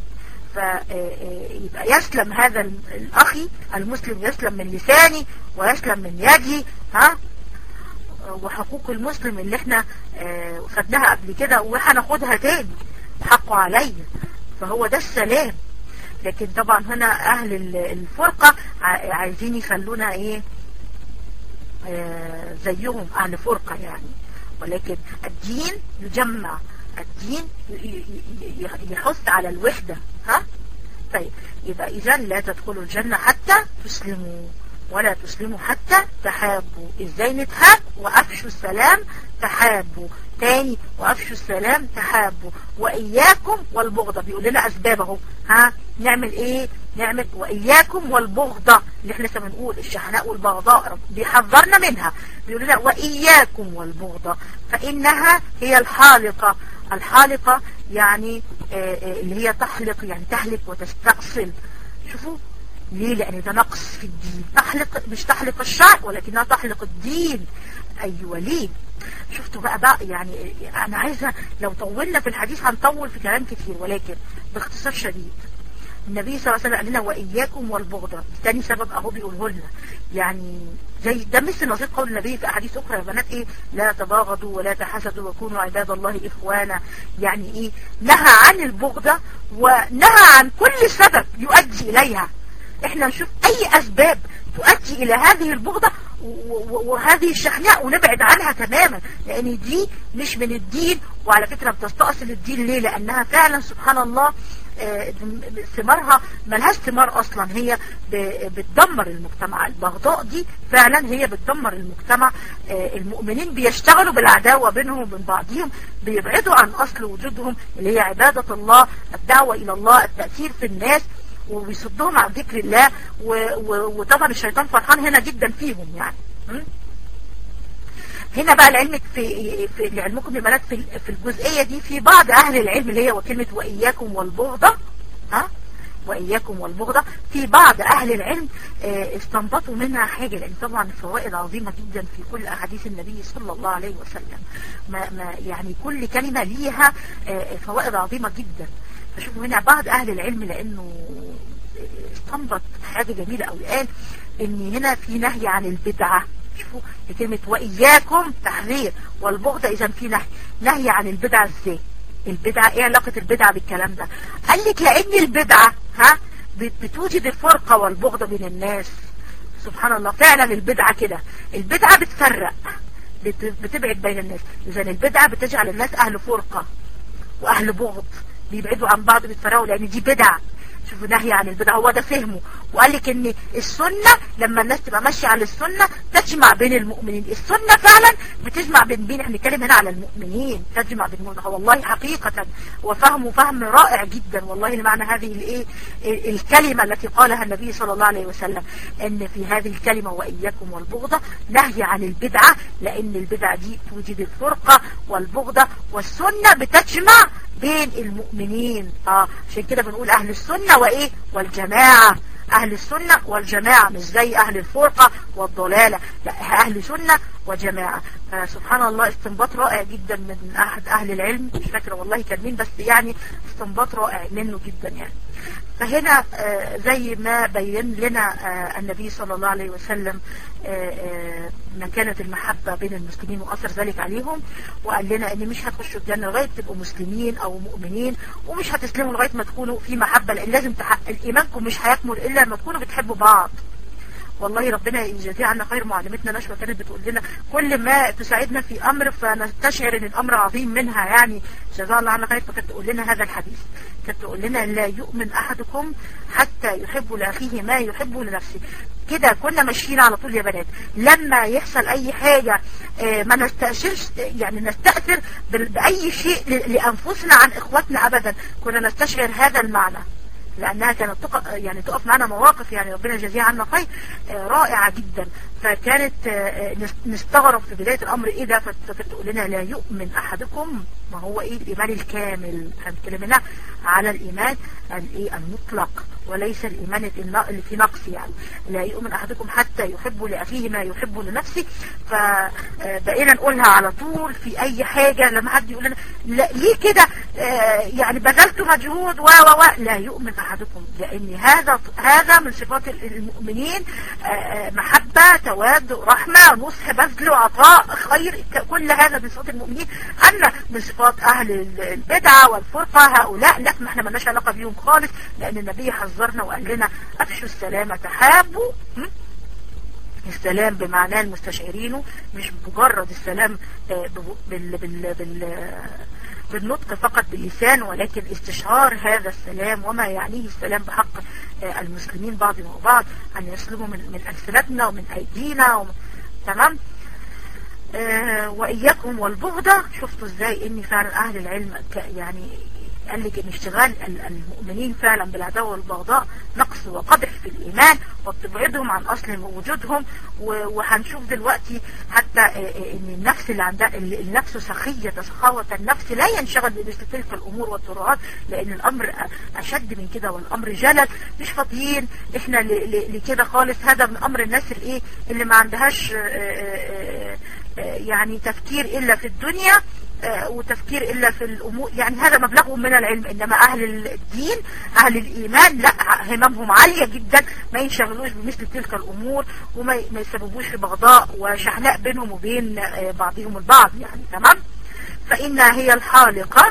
A: فيبقى يسلم هذا الأخي المسلم يسلم من لساني ويسلم من يدي ها وحقوق المسلم اللي احنا خدناها قبل كده وهناخدها تاني حقه عليا فهو ده السلام لكن طبعا هنا اهل الفرقة عايزين يخلونا ايه اه زيهم اهل فرقة يعني ولكن الدين يجمع الدين يحث على الوحدة ها طيب يبقى اذا لا تدخلوا الجنة حتى تسلموا ولا تسلموا حتى تحابوا ازاي نتحاب وافشوا السلام تحابوا تاني وافشوا السلام تحابوا واياكم والبغضة بيقول لنا اسباب اهو ها نعمل ايه نعمل واياكم والبغضة اللي احنا لسه بنقول الشحناء والبغضاء بيحذرنا منها بيقول لنا واياكم والبغضة فانها هي الحالقة الحالقة يعني اللي هي تحلق يعني تهلك وتستأصل شوفوا ليه لان ده نقص في الدين تحلق مش تحلق الشعر ولكنها تحلق الدين ايوه ليه شفتوا بقى بقى يعني انا عايزة لو طولنا في الحديث هنطول في كلام كتير ولكن باختصار شديد النبي صلى الله عليه وسلم قال لنا واياكم والبغضة تاني سبب اهو بيقوله لنا يعني زي ده مثل نظير قول النبي في احاديث اخرى يا بنات ايه لا تباغضوا ولا تحسدوا وكونوا عباد الله اخوانا يعني ايه نهى عن البغضة ونهى عن كل سبب يؤدي اليها احنا نشوف اي اسباب تؤدي الى هذه البغضة وهذه الشحناء ونبعد عنها تماما لان دي مش من الدين وعلى فكرة بتستأصل الدين ليه لانها فعلا سبحان الله ثمارها ملهاش ثمار اصلا هي بتدمر المجتمع البغضاء دي فعلا هي بتدمر المجتمع المؤمنين بيشتغلوا بالعداوة بينهم وبين بعضهم بيبعدوا عن اصل وجودهم اللي هي عبادة الله الدعوة الى الله التأثير في الناس وبيصدهم عن ذكر الله وطبعا الشيطان فرحان هنا جدا فيهم يعني هنا بقى العلم في, في لعلمكم يا بنات في, في الجزئية دي في بعض اهل العلم اللي هي وكلمة واياكم والبغضة ها واياكم والبغضة في بعض اهل العلم استنبطوا منها حاجة لان طبعا فوائد عظيمة جدا في كل احاديث النبي صلى الله عليه وسلم ما ما يعني كل كلمة ليها فوائد عظيمة جدا فشوفوا هنا بعض اهل العلم لانه استنبط حاجة جميلة قوي قال ان هنا في نهي عن البدعة شوفوا كلمة واياكم تحذير والبغضة اذا في نهي نهي عن البدعة ازاي البدعة ايه علاقة البدعة بالكلام ده قال لك لان البدعة ها بتوجد الفرقة والبغضة بين الناس سبحان الله فعلا البدعة كده البدعة بتفرق بتبعد بين الناس اذا البدعة بتجعل الناس اهل فرقة واهل بغض بيبعدوا عن بعض بيتفرقوا لان دي بدع شوفوا نهي عن البدع هو ده فهمه وقال لك ان السنة لما الناس تبقى ماشية على السنة تجمع بين المؤمنين السنة فعلا بتجمع بين بين احنا بنتكلم هنا على المؤمنين تجمع بين المؤمنين والله حقيقة وفهمه فهم رائع جدا والله لمعنى هذه الايه الكلمة التي قالها النبي صلى الله عليه وسلم ان في هذه الكلمة واياكم والبغضة نهي عن البدعة لان البدعة دي توجد الفرقة والبغضة والسنة بتجمع بين المؤمنين اه عشان كده بنقول اهل السنة وايه والجماعة اهل السنة والجماعة مش زي اهل الفرقة والضلالة لا اهل سنة وجماعة فسبحان الله استنباط رائع جدا من احد اهل العلم مش فاكرة والله كان مين بس يعني استنباط رائع منه جدا يعني فهنا آه زي ما بين لنا آه النبي صلى الله عليه وسلم آه مكانة المحبة بين المسلمين وأثر ذلك عليهم وقال لنا ان مش هتخشوا الجنة لغاية تبقوا مسلمين او مؤمنين ومش هتسلموا لغاية ما تكونوا في محبة لان لازم تحقق ايمانكم مش هيكمل الا لما تكونوا بتحبوا بعض والله ربنا يجزيها عنا خير معلمتنا نشوى كانت بتقول لنا كل ما تساعدنا في امر فنستشعر ان الامر عظيم منها يعني جزاها الله عنا خير فكانت تقول لنا هذا الحديث كانت تقول لنا لا يؤمن احدكم حتى يحب لاخيه ما يحب لنفسه كده كنا ماشيين على طول يا بنات لما يحصل اي حاجة ما نستأثرش يعني نستأثر بأي شيء لأنفسنا عن إخواتنا أبدا كنا نستشعر هذا المعنى لأنها كانت تقف يعني تقف معنا مواقف يعني ربنا يجزيها عنا خير رائعة جدا فكانت نستغرب في بداية الأمر إيه ده فتقول لنا لا يؤمن أحدكم ما هو إيه الإيمان الكامل هنتكلم هنا على الإيمان الإيه المطلق وليس الإيمان اللي في نقص يعني لا يؤمن أحدكم حتى يحب لأخيه ما يحب لنفسه فبقينا نقولها على طول في أي حاجة لما حد يقول لنا لا ليه كده يعني بذلت مجهود و و لا يؤمن أحدكم لأن هذا هذا من صفات المؤمنين محبة تواد رحمة نصح بذل وعطاء خير كل هذا من صفات المؤمنين أما من صفات أهل البدعة والفرقة هؤلاء لا ما احنا مالناش علاقة بيهم خالص لأن النبي حذرنا وقال لنا أفشوا السلام تحابوا السلام بمعناه المستشعرين مش مجرد السلام بال بال بال بالنطق فقط باللسان ولكن استشعار هذا السلام وما يعنيه السلام بحق المسلمين بعضهم وبعض أن يسلموا من, من ألسنتنا ومن أيدينا ومن تمام آه وإياكم والبغضة شفتوا ازاي ان فعلا أهل العلم يعني قال لك ان اشتغال المؤمنين فعلا بالعداوة والبغضاء نقص وقدح في الإيمان وبتبعدهم عن أصل وجودهم وهنشوف دلوقتي حتى ان النفس اللي عندها النفس سخية سخاوة النفس لا ينشغل بمثل تلك الأمور والطرقات لأن الأمر أشد من كده والأمر جلل مش فاضيين احنا لكده خالص هذا من أمر الناس الايه اللي ما عندهاش يعني تفكير إلا في الدنيا وتفكير إلا في الأمور يعني هذا مبلغهم من العلم إنما أهل الدين أهل الإيمان لا هممهم عالية جدا ما ينشغلوش بمثل تلك الأمور وما يسببوش في بغضاء وشحناء بينهم وبين بعضهم البعض يعني تمام فإنها هي الحالقة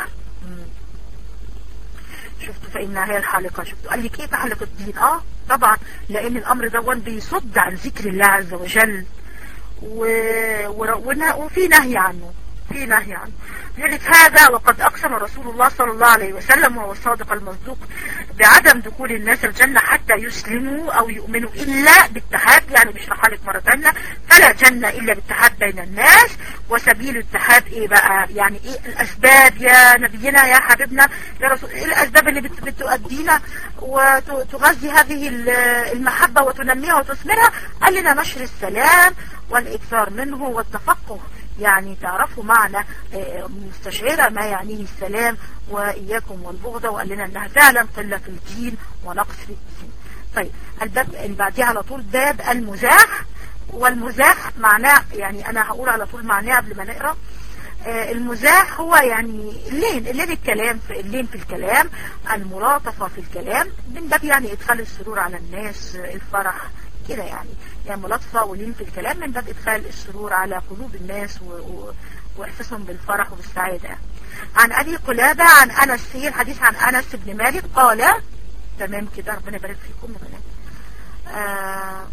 A: شفتوا فإنها هي الحالقة شفتوا قال لي كيف حلق الدين اه طبعا لأن الأمر ده بيصد عن ذكر الله عز وجل و... وفي نهي عنه في نهي عنه ذلك هذا وقد أقسم رسول الله صلى الله عليه وسلم وهو الصادق المصدوق بعدم دخول الناس الجنة حتى يسلموا أو يؤمنوا إلا بالتحاب يعني بيشرحها لك مرة ثانيه فلا جنة إلا بالتحاب بين الناس وسبيل التحاب إيه بقى يعني إيه الأسباب يا نبينا يا حبيبنا يا رسول إيه الأسباب اللي بت... بتؤدينا وتغذي هذه المحبة وتنميها وتثمرها قال لنا نشر السلام والإكثار منه والتفقه يعني تعرفوا معنى مستشعرة ما يعنيه السلام وإياكم والبغضة وقال لنا أنها فعلا قلة في الدين ونقص في الدين طيب الباب اللي بعديه على طول باب المزاح والمزاح معناه يعني أنا هقول على طول معناه قبل ما نقرأ المزاح هو يعني اللين اللين الكلام في اللين في الكلام الملاطفة في الكلام من باب يعني إدخال السرور على الناس الفرح كده يعني يعني ملاطفة ولين في الكلام من باب إدخال السرور على قلوب الناس و... و... وإحساسهم بالفرح وبالسعادة عن أبي قلابة عن أنس في الحديث عن أنس بن مالك قال تمام كده ربنا يبارك فيكم بنات آه...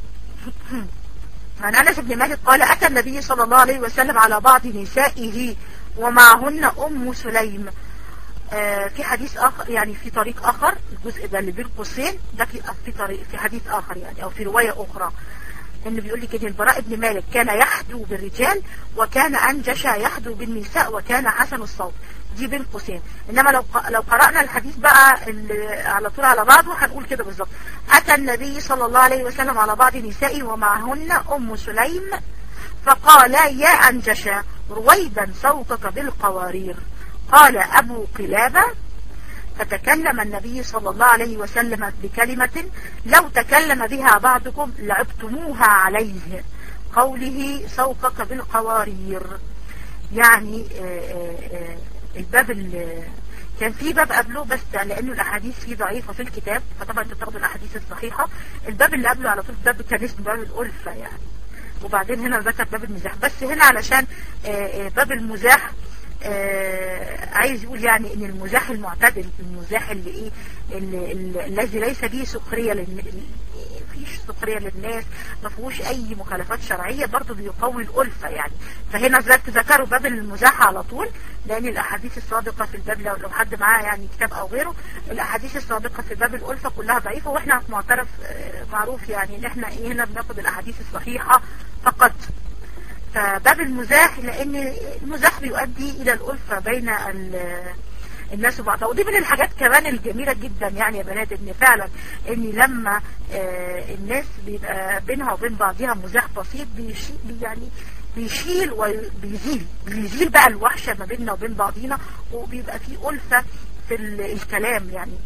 A: عن أنس بن مالك قال أتى النبي صلى الله عليه وسلم على بعض نسائه ومعهن أم سليم آه في حديث آخر يعني في طريق آخر الجزء ده اللي بين قوسين ده في في طريق في حديث آخر يعني أو في رواية أخرى إنه بيقول لك إن البراء بن مالك كان يحدو بالرجال وكان أنجش يحدو بالنساء وكان حسن الصوت دي بين قوسين إنما لو لو قرأنا الحديث بقى على طول على بعضه هنقول كده بالظبط أتى النبي صلى الله عليه وسلم على بعض نسائه ومعهن أم سليم فقال يا أنجشا رويدا صوتك بالقوارير قال أبو قلابة فتكلم النبي صلى الله عليه وسلم بكلمة لو تكلم بها بعضكم لعبتموها عليه قوله سوقك بالقوارير يعني الباب كان في باب قبله بس لانه الاحاديث فيه ضعيفة في الكتاب فطبعا انتوا بتاخدوا الاحاديث الصحيحة الباب اللي قبله على طول باب كان اسمه باب الألفة يعني وبعدين هنا ذكر باب المزاح بس هنا علشان باب المزاح آه عايز يقول يعني ان المزاح المعتدل المزاح اللي ايه الذي ليس فيه سخرية فيش سخرية للناس ما فيهوش اي مخالفات شرعية برضه بيقوي الالفة يعني فهنا ذكروا باب المزاح على طول لان الاحاديث السابقة في الباب لو, لو حد معاه يعني كتاب او غيره الاحاديث السابقة في باب الالفة كلها ضعيفة واحنا معترف آه معروف يعني ان احنا ايه هنا بناخد الاحاديث الصحيحة فقط فباب المزاح لان المزاح بيؤدي الى الألفة بين الناس وبعضها ودي من الحاجات كمان الجميلة جدا يعني يا بنات ان فعلا ان لما الناس بيبقى بينها وبين بعضها مزاح بسيط بيشيل يعني بيشيل وبيزيل بيزيل بقى الوحشة ما بيننا وبين بعضينا وبيبقى في ألفة في الكلام يعني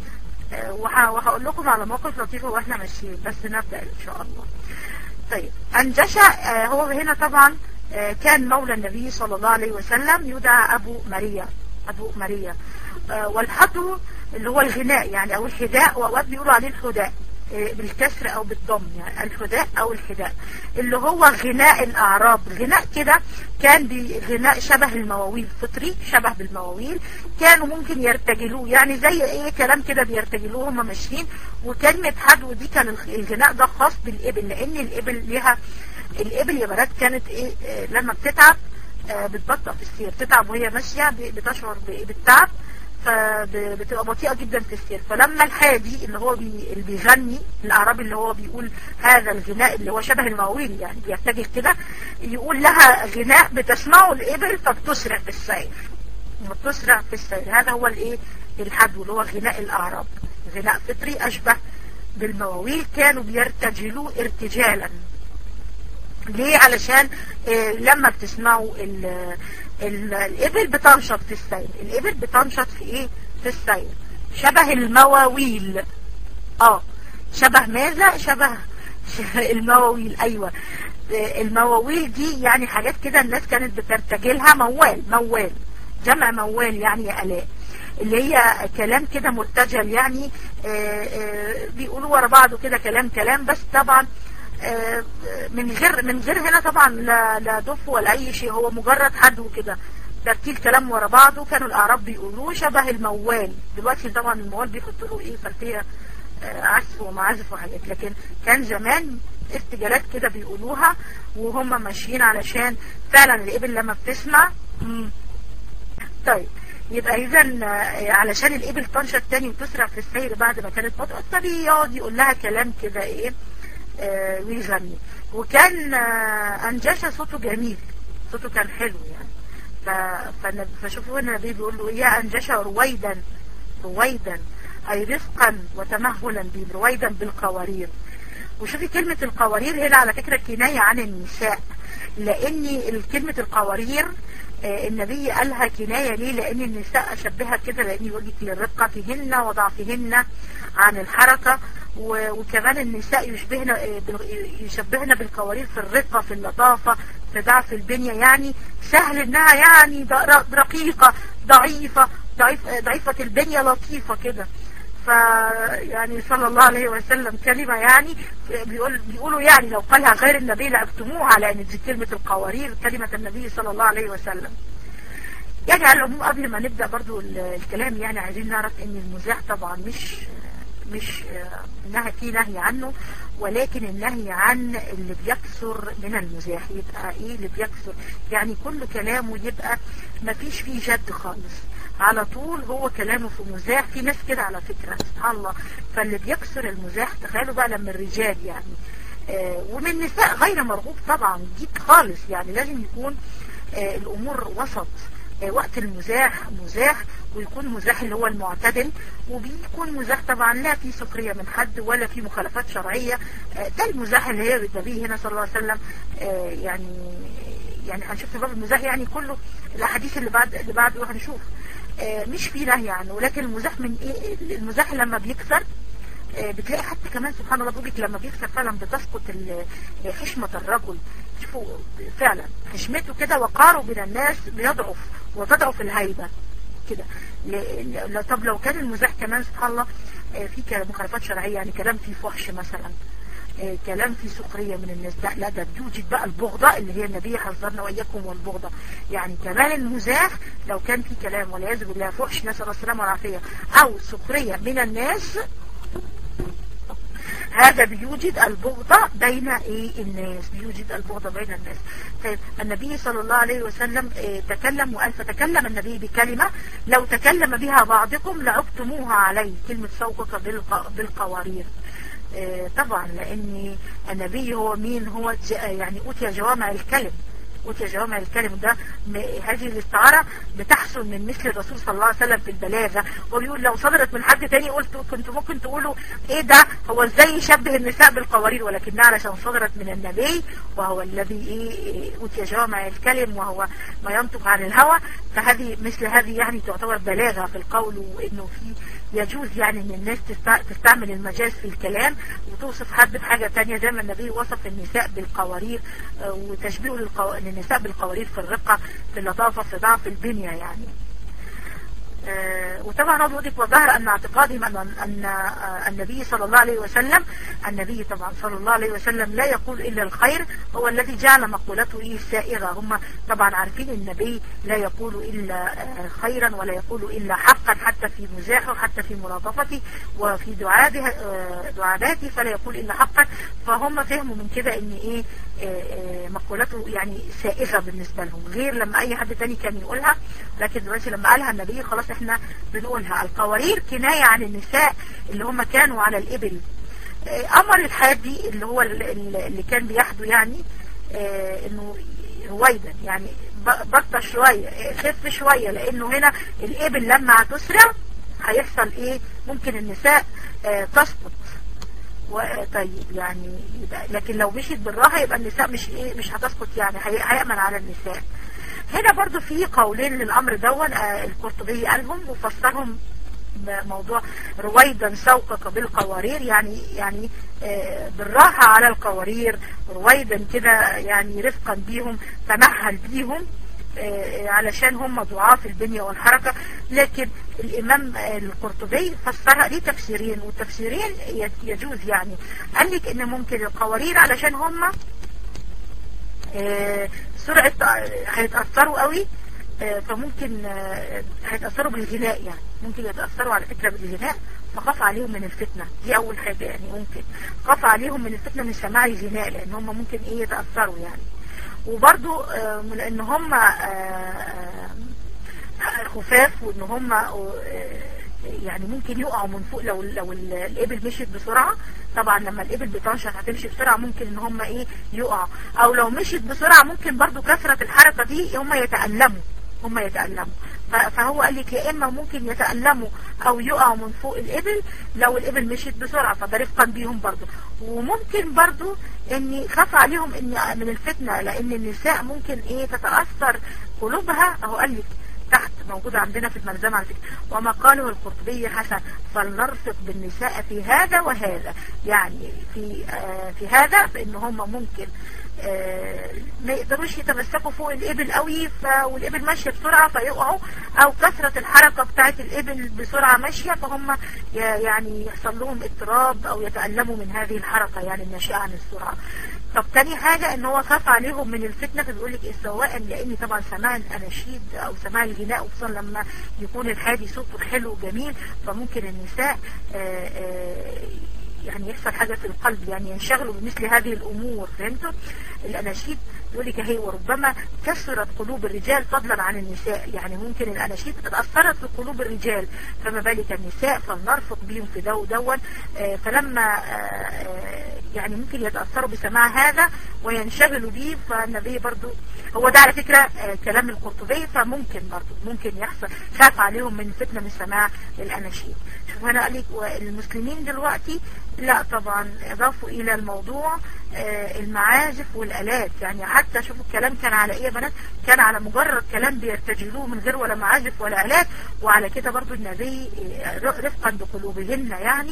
A: آه، وه- وهقول لكم على موقف لطيف واحنا ماشيين بس نبدأ ان شاء الله طيب أنجشة آه، هو هنا طبعا آه، كان مولى النبي صلى الله عليه وسلم يدعى أبو ماريا أبو ماريا آه، والحدو اللي هو الغناء يعني أو الحداء وأوقات بيقولوا عليه الحداء آه، بالكسر أو بالضم يعني الحداء أو الحداء اللي هو غناء الأعراب غناء كده كان بغناء شبه المواويل فطري شبه بالمواويل كانوا ممكن يرتجلوه يعني زي ايه كلام كده بيرتجلوه هم ماشيين وكلمة حدو دي كان الغ- الغناء ده خاص بالإبل لأن الإبل ليها الإبل يا بنات كانت ايه آه، لما بتتعب آه، بتبطأ في السير تتعب وهي ماشية ب- بتشعر ب- بالتعب فبتبقى بطيئة جدا في السير فلما الحادي اللي هو بي اللي بيغني الأعرابي اللي هو بيقول هذا الغناء اللي هو شبه المواويل يعني بيرتجل كده يقول لها غناء بتسمعه الإبل فبتسرع في السير بتسرع في السير هذا هو الايه الحدو اللي هو غناء الأعراب غناء فطري أشبه بالمواويل كانوا بيرتجلوه ارتجالا ليه علشان آه، لما بتسمعوا ال ال الإبل بتنشط في السير الإبل بتنشط في إيه في السير شبه المواويل اه شبه ماذا شبه شبه المواويل ايوه آه، المواويل دي يعني حاجات كده الناس كانت بترتجلها موال موال جمع موال يعني يا الاء اللي هي كلام كده مرتجل يعني آه، آه، بيقولوا ورا بعضه كده كلام كلام بس طبعا آه، من غير من غير هنا طبعا لا لا دف ولا اي شيء هو مجرد حدو كده ترتيل كلام ورا بعضه كانوا الاعراب بيقولوه شبه الموال دلوقتي طبعا الموال بيحطوا له ايه خلفيه آه، عزف ومعازف وحاجات لكن كان زمان ارتجالات كده بيقولوها وهم ماشيين علشان فعلا الابل لما بتسمع مم. طيب يبقى اذا آه، علشان الابل تنشط تاني وتسرع في السير بعد ما كانت بطء فبيقعد يقول لها كلام كده ايه آه، ويغني وكان آه، انجاشة صوته جميل صوته كان حلو يعني ف- فن- فشوفوا هنا النبي بيقول له يا انجاشة رويدا رويدا اي رفقا وتمهلا بي رويدا بالقوارير وشوفي كلمة القوارير هنا على فكرة كناية عن النساء لان كلمة القوارير آه، النبي قالها كناية ليه لان النساء شبهها كده لان يقول لك للرقة فيهن وضعفهن عن الحركة و- وكمان النساء يشبهن آه، بال- يشبهن بالقوارير في الرقة في اللطافة في ضعف البنية يعني سهل انها يعني ض- ر- رقيقة ضعيفة ضعيف آه، ضعيفة البنية لطيفة كده ف يعني صلى الله عليه وسلم كلمة يعني بيقول بيقولوا يعني لو قالها غير النبي لأكتموها على ان دي كلمة القوارير كلمة النبي صلى الله عليه وسلم يعني على العموم قبل ما نبدأ برضو ال- الكلام يعني عايزين نعرف ان المزاح طبعا مش مش آه، نهي في نهي عنه ولكن النهي عن اللي بيكثر من المزاح يبقى ايه اللي بيكثر يعني كل كلامه يبقى ما فيش فيه جد خالص على طول هو كلامه في مزاح في ناس كده على فكرة سبحان الله فاللي بيكثر المزاح تخيلوا بقى لما الرجال يعني آه ومن النساء غير مرغوب طبعا جد خالص يعني لازم يكون آه الامور وسط آه، وقت المزاح مزاح ويكون مزاح اللي هو المعتدل وبيكون مزاح طبعا لا في سخرية من حد ولا في مخالفات شرعية آه، ده المزاح اللي هي النبي هنا صلى الله عليه وسلم آه، يعني يعني هنشوف في باب المزاح يعني كله الاحاديث اللي بعد اللي بعده هنشوف آه، مش في نهي عنه ولكن المزاح من ايه المزاح لما بيكثر آه، بتلاقي حتى كمان سبحان الله بيقولك لما بيكسر فعلا بتسقط ال- آه، حشمة الرجل شوفوا فعلا حشمته كده وقاره بين الناس بيضعف وتضعف الهيبة كده ل- ل- طب لو كان المزاح كمان سبحان الله آه، في كلام- مخالفات شرعية يعني كلام فيه فحش مثلا آه، كلام فيه سخرية من الناس لا لا ده بيوجد بقى البغضة اللي هي النبي حذرنا وإياكم والبغضة يعني كمان المزاح لو كان في كلام والعياذ بالله فحش نسأل الله السلامة والعافية أو سخرية من الناس هذا بيوجد البغضة بين ايه الناس بيوجد البغضة بين الناس طيب النبي صلى الله عليه وسلم اه تكلم وقال فتكلم النبي بكلمة لو تكلم بها بعضكم لعبتموها عليه كلمة سوقك بالق... بالقوارير اه طبعا لان النبي هو مين هو ج... يعني اوتي جوامع الكلم اوتي جوامع الكلم ده م... هذه الاستعارة بتحصل من مثل الرسول صلى الله عليه وسلم في البلاغة وبيقول لو صدرت من حد تاني قلت كنت ممكن تقولوا ايه ده هو ازاي يشبه النساء بالقوارير ولكنها علشان صدرت من النبي وهو الذي ايه اوتي جوامع الكلم وهو ما ينطق عن الهوى فهذه مثل هذه يعني تعتبر بلاغة في القول وانه في يجوز يعني ان الناس تستعمل المجاز في الكلام وتوصف حد بحاجة تانية زي ما النبي وصف النساء بالقوارير وتشبيه للنساء بالقوارير في الرقة في اللطافة في ضعف البنية يعني وطبعا هو بيقول وظهر أن اعتقادهم أن, أن النبي صلى الله عليه وسلم النبي طبعا صلى الله عليه وسلم لا يقول إلا الخير هو الذي جعل مقولته إيه سائغة هم طبعا عارفين النبي لا يقول إلا خيرا ولا يقول إلا حقا حتى في مزاحه حتى في ملاطفته وفي دعابه دعاباته فلا يقول إلا حقا فهم فهموا من كده ان ايه مقولته يعني سائغة بالنسبة لهم غير لما اي حد تاني كان يقولها لكن دلوقتي لما قالها النبي خلاص احنا بنقولها القوارير كناية عن النساء اللي هم كانوا على الابل امر الحادي اللي هو اللي كان بيحدو يعني انه رويدا يعني بطة شوية خف شوية لانه هنا الابل لما هتسرع هيحصل ايه ممكن النساء تسقط طيب يعني يبقى لكن لو مشيت بالراحة يبقى النساء مش ايه مش هتسقط يعني هيأمن على النساء هنا برضو في قولين للأمر دون آه القرطبي قالهم وفسرهم موضوع رويدا سوقك بالقوارير يعني يعني آه بالراحة على القوارير رويدا كده يعني رفقا بيهم تمهل بيهم آه علشان هم ضعاف البنية والحركة لكن الإمام القرطبي فسرها ليه تفسيرين والتفسيرين يجوز يعني قال لك إن ممكن القوارير علشان هم آه سرعة هيتأثروا قوي آه فممكن هيتأثروا بالغناء يعني ممكن يتأثروا على فكرة بالغناء فخاف عليهم من الفتنة دي أول حاجة يعني ممكن خاف عليهم من الفتنة من سماع الغناء لأن هم ممكن إيه يتأثروا يعني وبرضو لأن هم خفاف وان هم يعني ممكن يقعوا من فوق لو لو الابل مشيت بسرعة طبعا لما الابل بتنشط هتمشي بسرعة ممكن ان هم ايه يقعوا او لو مشيت بسرعة ممكن برضو كثرة الحركة دي هم يتألموا هم يتألموا فهو قال لك يا اما ممكن يتألموا او يقعوا من فوق الابل لو الابل مشيت بسرعة فده رفقا بيهم برضو وممكن برضو ان خاف عليهم ان من الفتنة لان النساء ممكن ايه تتأثر قلوبها اهو قال لك تحت موجودة عندنا في الملزمة على فكرة وما قاله القرطبي حسن فلنرفق بالنساء في هذا وهذا يعني في آه في هذا بان هم ممكن آه ما يقدروش يتمسكوا فوق الابل قوي والابل ماشية بسرعة فيقعوا او كثرة الحركة بتاعت الابل بسرعة ماشية فهم يعني يحصل لهم اضطراب او يتألموا من هذه الحركة يعني الناشئة عن السرعة طب تاني حاجة ان هو خاف عليهم من الفتنة فبيقول لك سواء لان طبعا سماع الاناشيد او سماع الغناء خصوصا لما يكون الحادي صوته حلو وجميل فممكن النساء آآ آآ يعني يحصل حاجة في القلب يعني ينشغلوا بمثل هذه الامور فهمتوا الاناشيد يقول لك هي وربما كسرت قلوب الرجال فضلا عن النساء يعني ممكن الاناشيد تتأثرت في قلوب الرجال فما بالك النساء فلنرفق بهم في دو دون فلما يعني ممكن يتأثروا بسماع هذا وينشغلوا به فالنبي برضو هو ده على فكرة كلام القرطبي فممكن برضو ممكن يحصل خاف عليهم من فتنة من سماع الاناشيد شوف هنا قال لك المسلمين دلوقتي لا طبعا اضافوا الى الموضوع المعازف والالات يعني حتى شوفوا الكلام كان على ايه يا بنات كان على مجرد كلام بيرتجلوه من غير ولا معازف ولا الات وعلى كده برضو النبي رفقا بقلوبهن يعني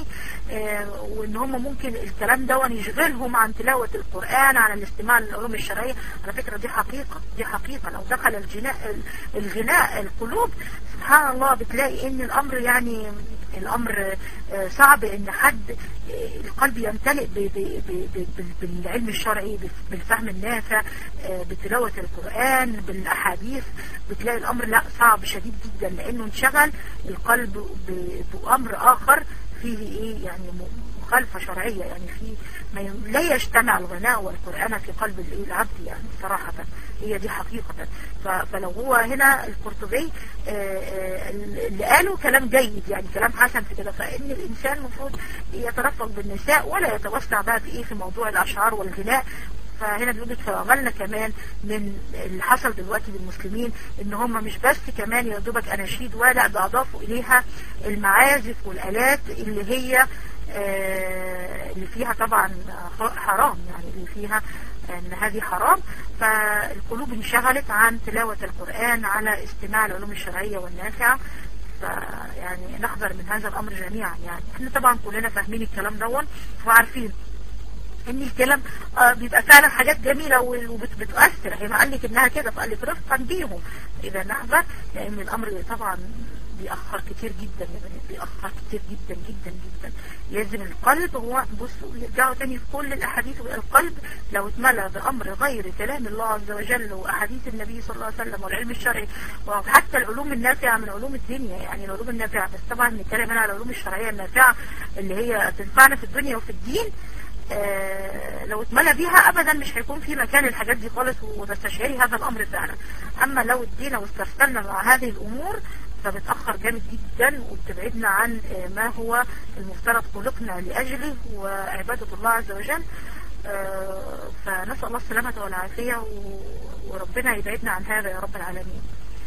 A: وان هم ممكن الكلام ده يشغلهم عن تلاوة القرآن عن الاستماع للعلوم الشرعية على فكرة دي حقيقة دي حقيقة لو دخل الجناء الغناء القلوب سبحان الله بتلاقي ان الامر يعني الامر صعب ان حد القلب يمتلئ بالعلم الشرعي بالفهم النافع بتلاوة القرآن بالاحاديث بتلاقي الامر لا صعب شديد جدا لانه انشغل القلب بامر اخر فيه ايه يعني مخالفة شرعية يعني في ما لا يجتمع الغناء والقرآن في قلب العبد يعني صراحة هي دي حقيقة فلو هو هنا القرطبي اللي قاله كلام جيد يعني كلام حسن في كده فإن الإنسان المفروض يترفق بالنساء ولا يتوسع بقى في إيه في موضوع الأشعار والغناء فهنا بيقول لك فعملنا كمان من اللي حصل دلوقتي بالمسلمين ان هم مش بس كمان يا دوبك اناشيد ولا ده اضافوا اليها المعازف والالات اللي هي آه اللي فيها طبعا حرام يعني اللي فيها ان هذه حرام فالقلوب انشغلت عن تلاوة القرآن على استماع العلوم الشرعية والنافعة فيعني نحذر من هذا الامر جميعا يعني احنا طبعا كلنا فاهمين الكلام دون وعارفين ان الكلام آه بيبقى فعلا حاجات جميلة وبتؤثر هي ما قال لك انها كده فقال لك رفقا بيهم اذا نحذر لان الامر طبعا بيأخر كتير جدا يا بنات بيأخر كتير جدا جدا جدا لازم القلب هو بصوا نرجعوا تاني في كل الاحاديث القلب لو اتملى بامر غير كلام الله عز وجل واحاديث النبي صلى الله عليه وسلم والعلم الشرعي وحتى العلوم النافعة من علوم الدنيا يعني العلوم النافعة بس طبعا نتكلم هنا على العلوم الشرعية النافعة اللي هي تنفعنا في الدنيا وفي الدين آه لو اتملى بيها ابدا مش هيكون في مكان الحاجات دي خالص وتستشعري هذا الامر فعلا اما لو ادينا واسترسلنا مع هذه الامور فبتأخر جامد جدا وبتبعدنا عن آه ما هو المفترض خلقنا لأجله وعبادة الله عز وجل آه فنسأل الله السلامة والعافية وربنا يبعدنا عن هذا يا رب العالمين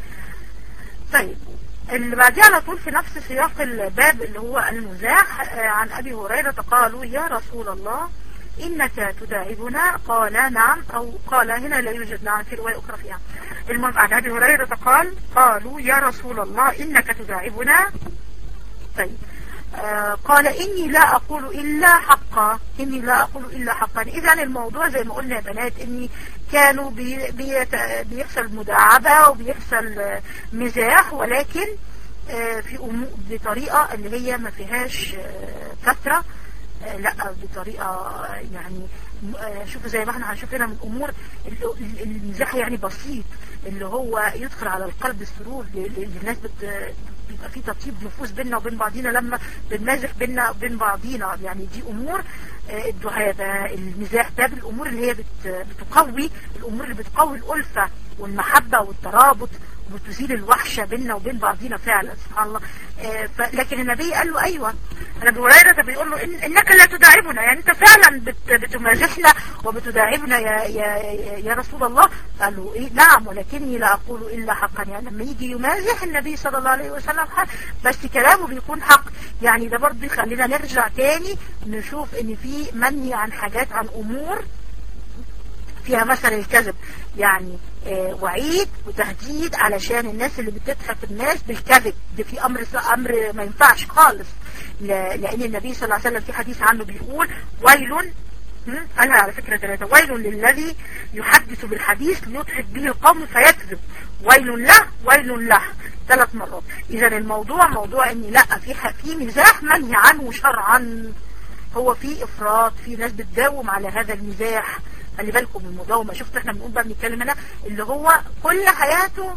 A: طيب اللي بعديه على طول في نفس سياق الباب اللي هو المزاح عن أبي هريرة قالوا يا رسول الله إنك تداعبنا قال نعم أو قال هنا لا يوجد نعم في رواية أخرى فيها المهم عن أبي هريرة قال قالوا يا رسول الله إنك تداعبنا طيب آه قال إني لا أقول إلا حقا إني لا أقول إلا حقا إذا الموضوع زي ما قلنا يا بنات إني كانوا بي بي بيحصل مداعبة وبيحصل مزاح ولكن آه في بطريقة اللي هي ما فيهاش آه فترة لا بطريقة يعني شوفوا زي ما احنا هنشوف هنا من امور المزاح يعني بسيط اللي هو يدخل على القلب السرور الناس بت بيبقى في تطيب نفوس بيننا وبين بعضينا لما بنمازح بيننا وبين بعضينا يعني دي امور الدعابة المزاح ده بالامور اللي هي بتقوي الامور اللي بتقوي الالفة والمحبة والترابط وبتزيل الوحشة بيننا وبين بعضينا فعلا سبحان الله آه لكن النبي قال له ايوه انا ابو هريره بيقول له إن انك لا تداعبنا يعني انت فعلا بت بتمازحنا وبتداعبنا يا, يا, يا رسول الله قال له إيه نعم ولكني لا اقول الا حقا يعني لما يجي يمازح النبي صلى الله عليه وسلم حق بس كلامه بيكون حق يعني ده برضه يخلينا نرجع تاني نشوف ان في منهي عن حاجات عن امور فيها مثلا الكذب يعني آه وعيد وتهديد علشان الناس اللي بتضحك الناس بالكذب ده في امر امر ما ينفعش خالص لان النبي صلى الله عليه وسلم في حديث عنه بيقول ويل قالها على فكرة ثلاثة ويل للذي يحدث بالحديث ليضحك به القوم فيكذب ويل له ويل له ثلاث مرات اذا الموضوع موضوع ان لا في في مزاح منهي عنه شرعا هو في افراط في ناس بتداوم على هذا المزاح خلي بالكم من المداومه شفت احنا بنقول بقى بنتكلم هنا اللي هو كل حياته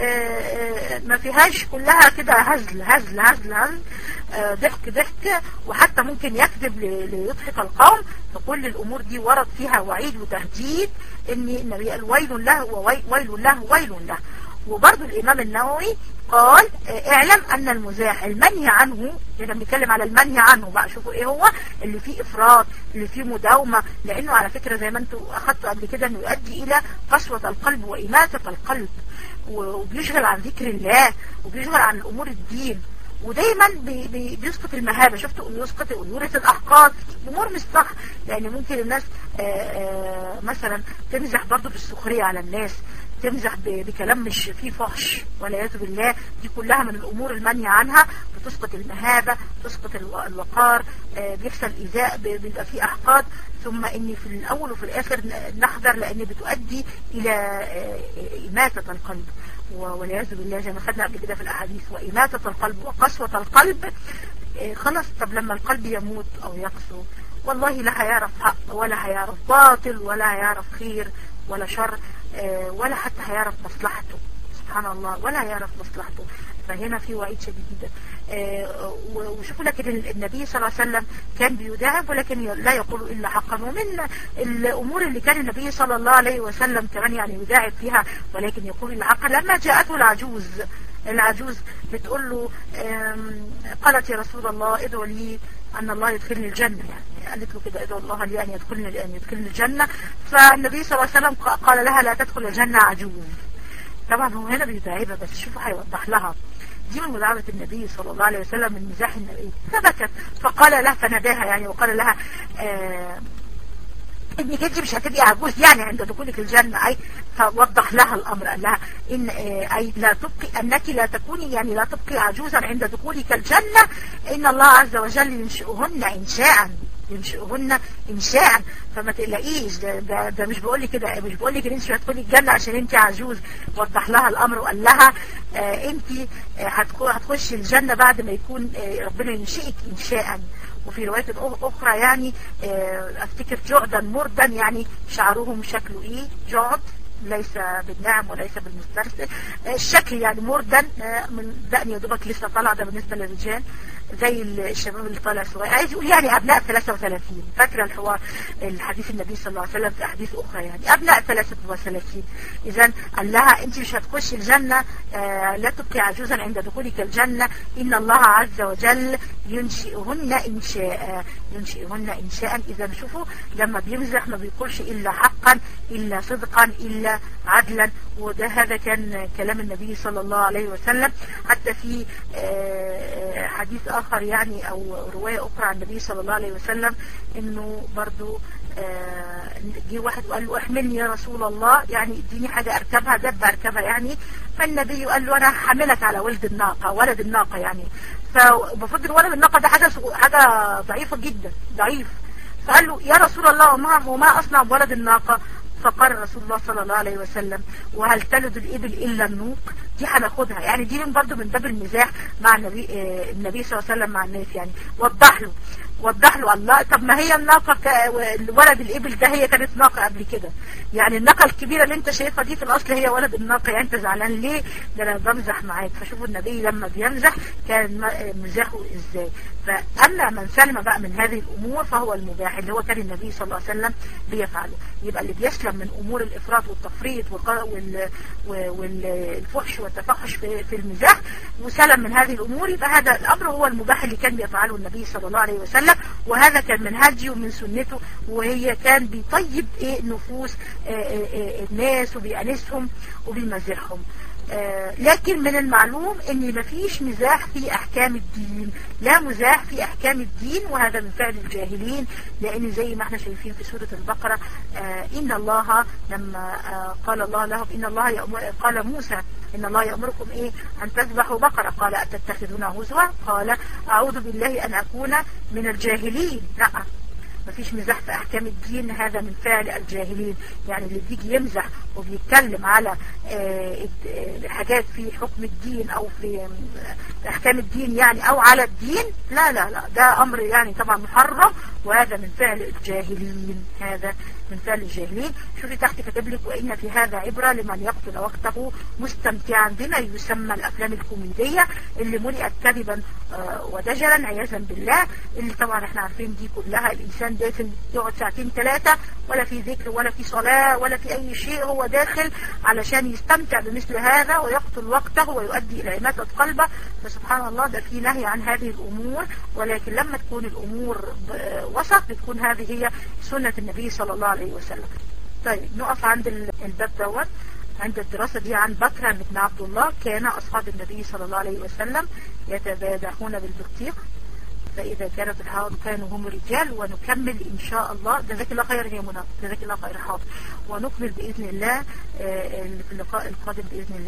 A: ما فيهاش كلها كده هزل هزل هزل هزل ضحك ضحك وحتى ممكن يكذب ليضحك القوم فكل الامور دي ورد فيها وعيد وتهديد ان النبي قال ويل له وويل له ويل له وبرضه الامام النووي قال اعلم ان المزاح المنهي عنه احنا بنتكلم على المنهي عنه بقى شوفوا ايه هو اللي فيه افراط اللي فيه مداومة لانه على فكرة زي ما انتوا اخدتوا قبل كده انه يؤدي الى قسوة القلب واماتة القلب وبيشغل عن ذكر الله وبيشغل عن امور الدين ودايما بي بي بيسقط المهابة شفتوا انه يسقط ويورث الاحقاد امور مش صح لان ممكن الناس آآ آآ مثلا تمزح برضه بالسخرية على الناس تمزح بكلام مش فيه فحش والعياذ بالله دي كلها من الامور المنهي عنها بتسقط المهابة تسقط الوقار بيحصل ايذاء بيبقى فيه احقاد ثم ان في الاول وفي الاخر نحذر لان بتؤدي الى اماتة القلب والعياذ بالله زي ما خدنا قبل كده في الاحاديث واماتة القلب وقسوة القلب خلاص طب لما القلب يموت او يقسو والله لا هيعرف حق ولا هيعرف باطل ولا هيعرف خير ولا شر ولا حتى هيعرف مصلحته سبحان الله ولا هيعرف مصلحته فهنا في وعيد شديد جدا وشوفوا لكن النبي صلى الله عليه وسلم كان بيداعب ولكن لا يقول إلا حقا ومن الأمور اللي كان النبي صلى الله عليه وسلم كمان يعني يداعب فيها ولكن يقول إلا حقا لما جاءته العجوز العجوز بتقول له قالت يا رسول الله ادعو لي أن الله يدخلني الجنة يعني قالت له كده ادعو الله لي أن يدخلني أن يدخلني الجنة فالنبي صلى الله عليه وسلم قال لها لا تدخل الجنة عجوز طبعا هو هنا بيداعبها بس شوفوا هيوضح لها دي من مداعبة النبي صلى الله عليه وسلم من مزاح النبي فبكت فقال لها فناداها يعني وقال لها آه انك انت مش هتبقي عجوز يعني عند دخولك الجنة اي فوضح لها الامر قال لها ان اي لا تبقي انك لا تكوني يعني لا تبقي عجوزا عند دخولك الجنة ان الله عز وجل ينشئهن انشاء ينشئهن انشاء فما تقلقيش ده, ده, ده مش بقول لك كده مش بقول لك ان انت مش هتدخلي الجنه عشان انت عجوز وضح لها الامر وقال لها آه انت آه هتخشي الجنه بعد ما يكون آه ربنا ينشئك انشاء وفي رواية أخرى يعني أفتكر جعدا مردا يعني شعرهم شكله إيه جعد ليس بالنعم وليس بالمسترسل الشكل يعني مردا من دقن يا دوبك لسه طالع ده بالنسبة للرجال زي الشباب اللي طالع صغير عايز يقول يعني أبناء 33 فاكرة الحوار الحديث النبي صلى الله عليه وسلم في أحاديث أخرى يعني أبناء 33 إذا قال لها أنت مش هتخشي الجنة لا تبقي عجوزا عند دخولك الجنة إن الله عز وجل ينشئهن إنشاء ينشئهن إنشاء إذا شوفوا لما بيمزح ما بيقولش إلا حقا إلا صدقا إلا عدلا وده هذا كان كلام النبي صلى الله عليه وسلم حتى في حديث آخر يعني أو رواية أخرى عن النبي صلى الله عليه وسلم إنه برضو جه واحد وقال له احملني يا رسول الله يعني اديني حاجة اركبها دب اركبها يعني فالنبي قال له انا حملك على ولد الناقة ولد الناقة يعني فالمفروض الولد الناقة ده حاجة حاجة ضعيفة جدا ضعيف فقال له يا رسول الله وما, وما اصنع بولد الناقة فقال رسول الله صلى الله عليه وسلم وهل تلد الإبل إلا النوق دي هناخدها يعني دي من برضه من باب المزاح مع النبي آه النبي صلى الله عليه وسلم مع الناس يعني وضح له وضح له الله طب ما هي الناقة ولد الإبل ده هي كانت ناقة قبل كده يعني الناقة الكبيرة اللي انت شايفها دي في الأصل هي ولد الناقة يعني انت زعلان ليه ده انا بمزح معاك فشوفوا النبي لما بيمزح كان مزاحه ازاي فأما من سلم بقى من هذه الأمور فهو المباح اللي هو كان النبي صلى الله عليه وسلم بيفعله يبقى اللي بيسلم من أمور الإفراط والتفريط والفحش والتفحش في, في المزاح وسلم من هذه الأمور يبقى هذا الأمر هو المباح اللي كان بيفعله النبي صلى الله عليه وسلم وهذا كان من هديه ومن سنته وهي كان بيطيب ايه نفوس الناس وبيأنسهم وبيمزحهم آه لكن من المعلوم ان مفيش مزاح في احكام الدين لا مزاح في احكام الدين وهذا من فعل الجاهلين لان زي ما احنا شايفين في سورة البقرة آه ان الله لما آه قال الله لهم ان الله يأمر قال موسى ان الله يأمركم ايه ان تذبحوا بقرة قال اتتخذون هزوا قال اعوذ بالله ان اكون من الجاهلين لا مفيش مزاح في احكام الدين هذا من فعل الجاهلين يعني اللي بيجي يمزح وبيتكلم على حاجات في حكم الدين او في احكام الدين يعني او على الدين لا لا لا ده امر يعني طبعا محرم وهذا من فعل الجاهلين هذا من فعل الجاهلين شوفي تحت كاتب لك وان في هذا عبرة لمن يقتل وقته مستمتعا بما يسمى الافلام الكوميدية اللي ملئت كذبا ودجلا عياذا بالله اللي طبعا احنا عارفين دي كلها الانسان داخل يقعد ساعتين ثلاثة ولا في ذكر ولا في صلاة ولا في اي شيء هو داخل علشان يستمتع بمثل هذا ويقتل وقته ويؤدي الى عماتة قلبه فسبحان الله ده في نهي عن هذه الامور ولكن لما تكون الامور وسط بتكون هذه هي سنة النبي صلى الله عليه وسلم طيب نقف عند الباب دوت عند الدراسة دي عن بكر بن عبد الله كان أصحاب النبي صلى الله عليه وسلم يتبادحون بالبطيق فإذا كانت الحائض كانوا هم رجال ونكمل إن شاء الله جزاك الله خير يا منى جزاك الله خير حاضر ونكمل بإذن الله في اللقاء القادم بإذن الله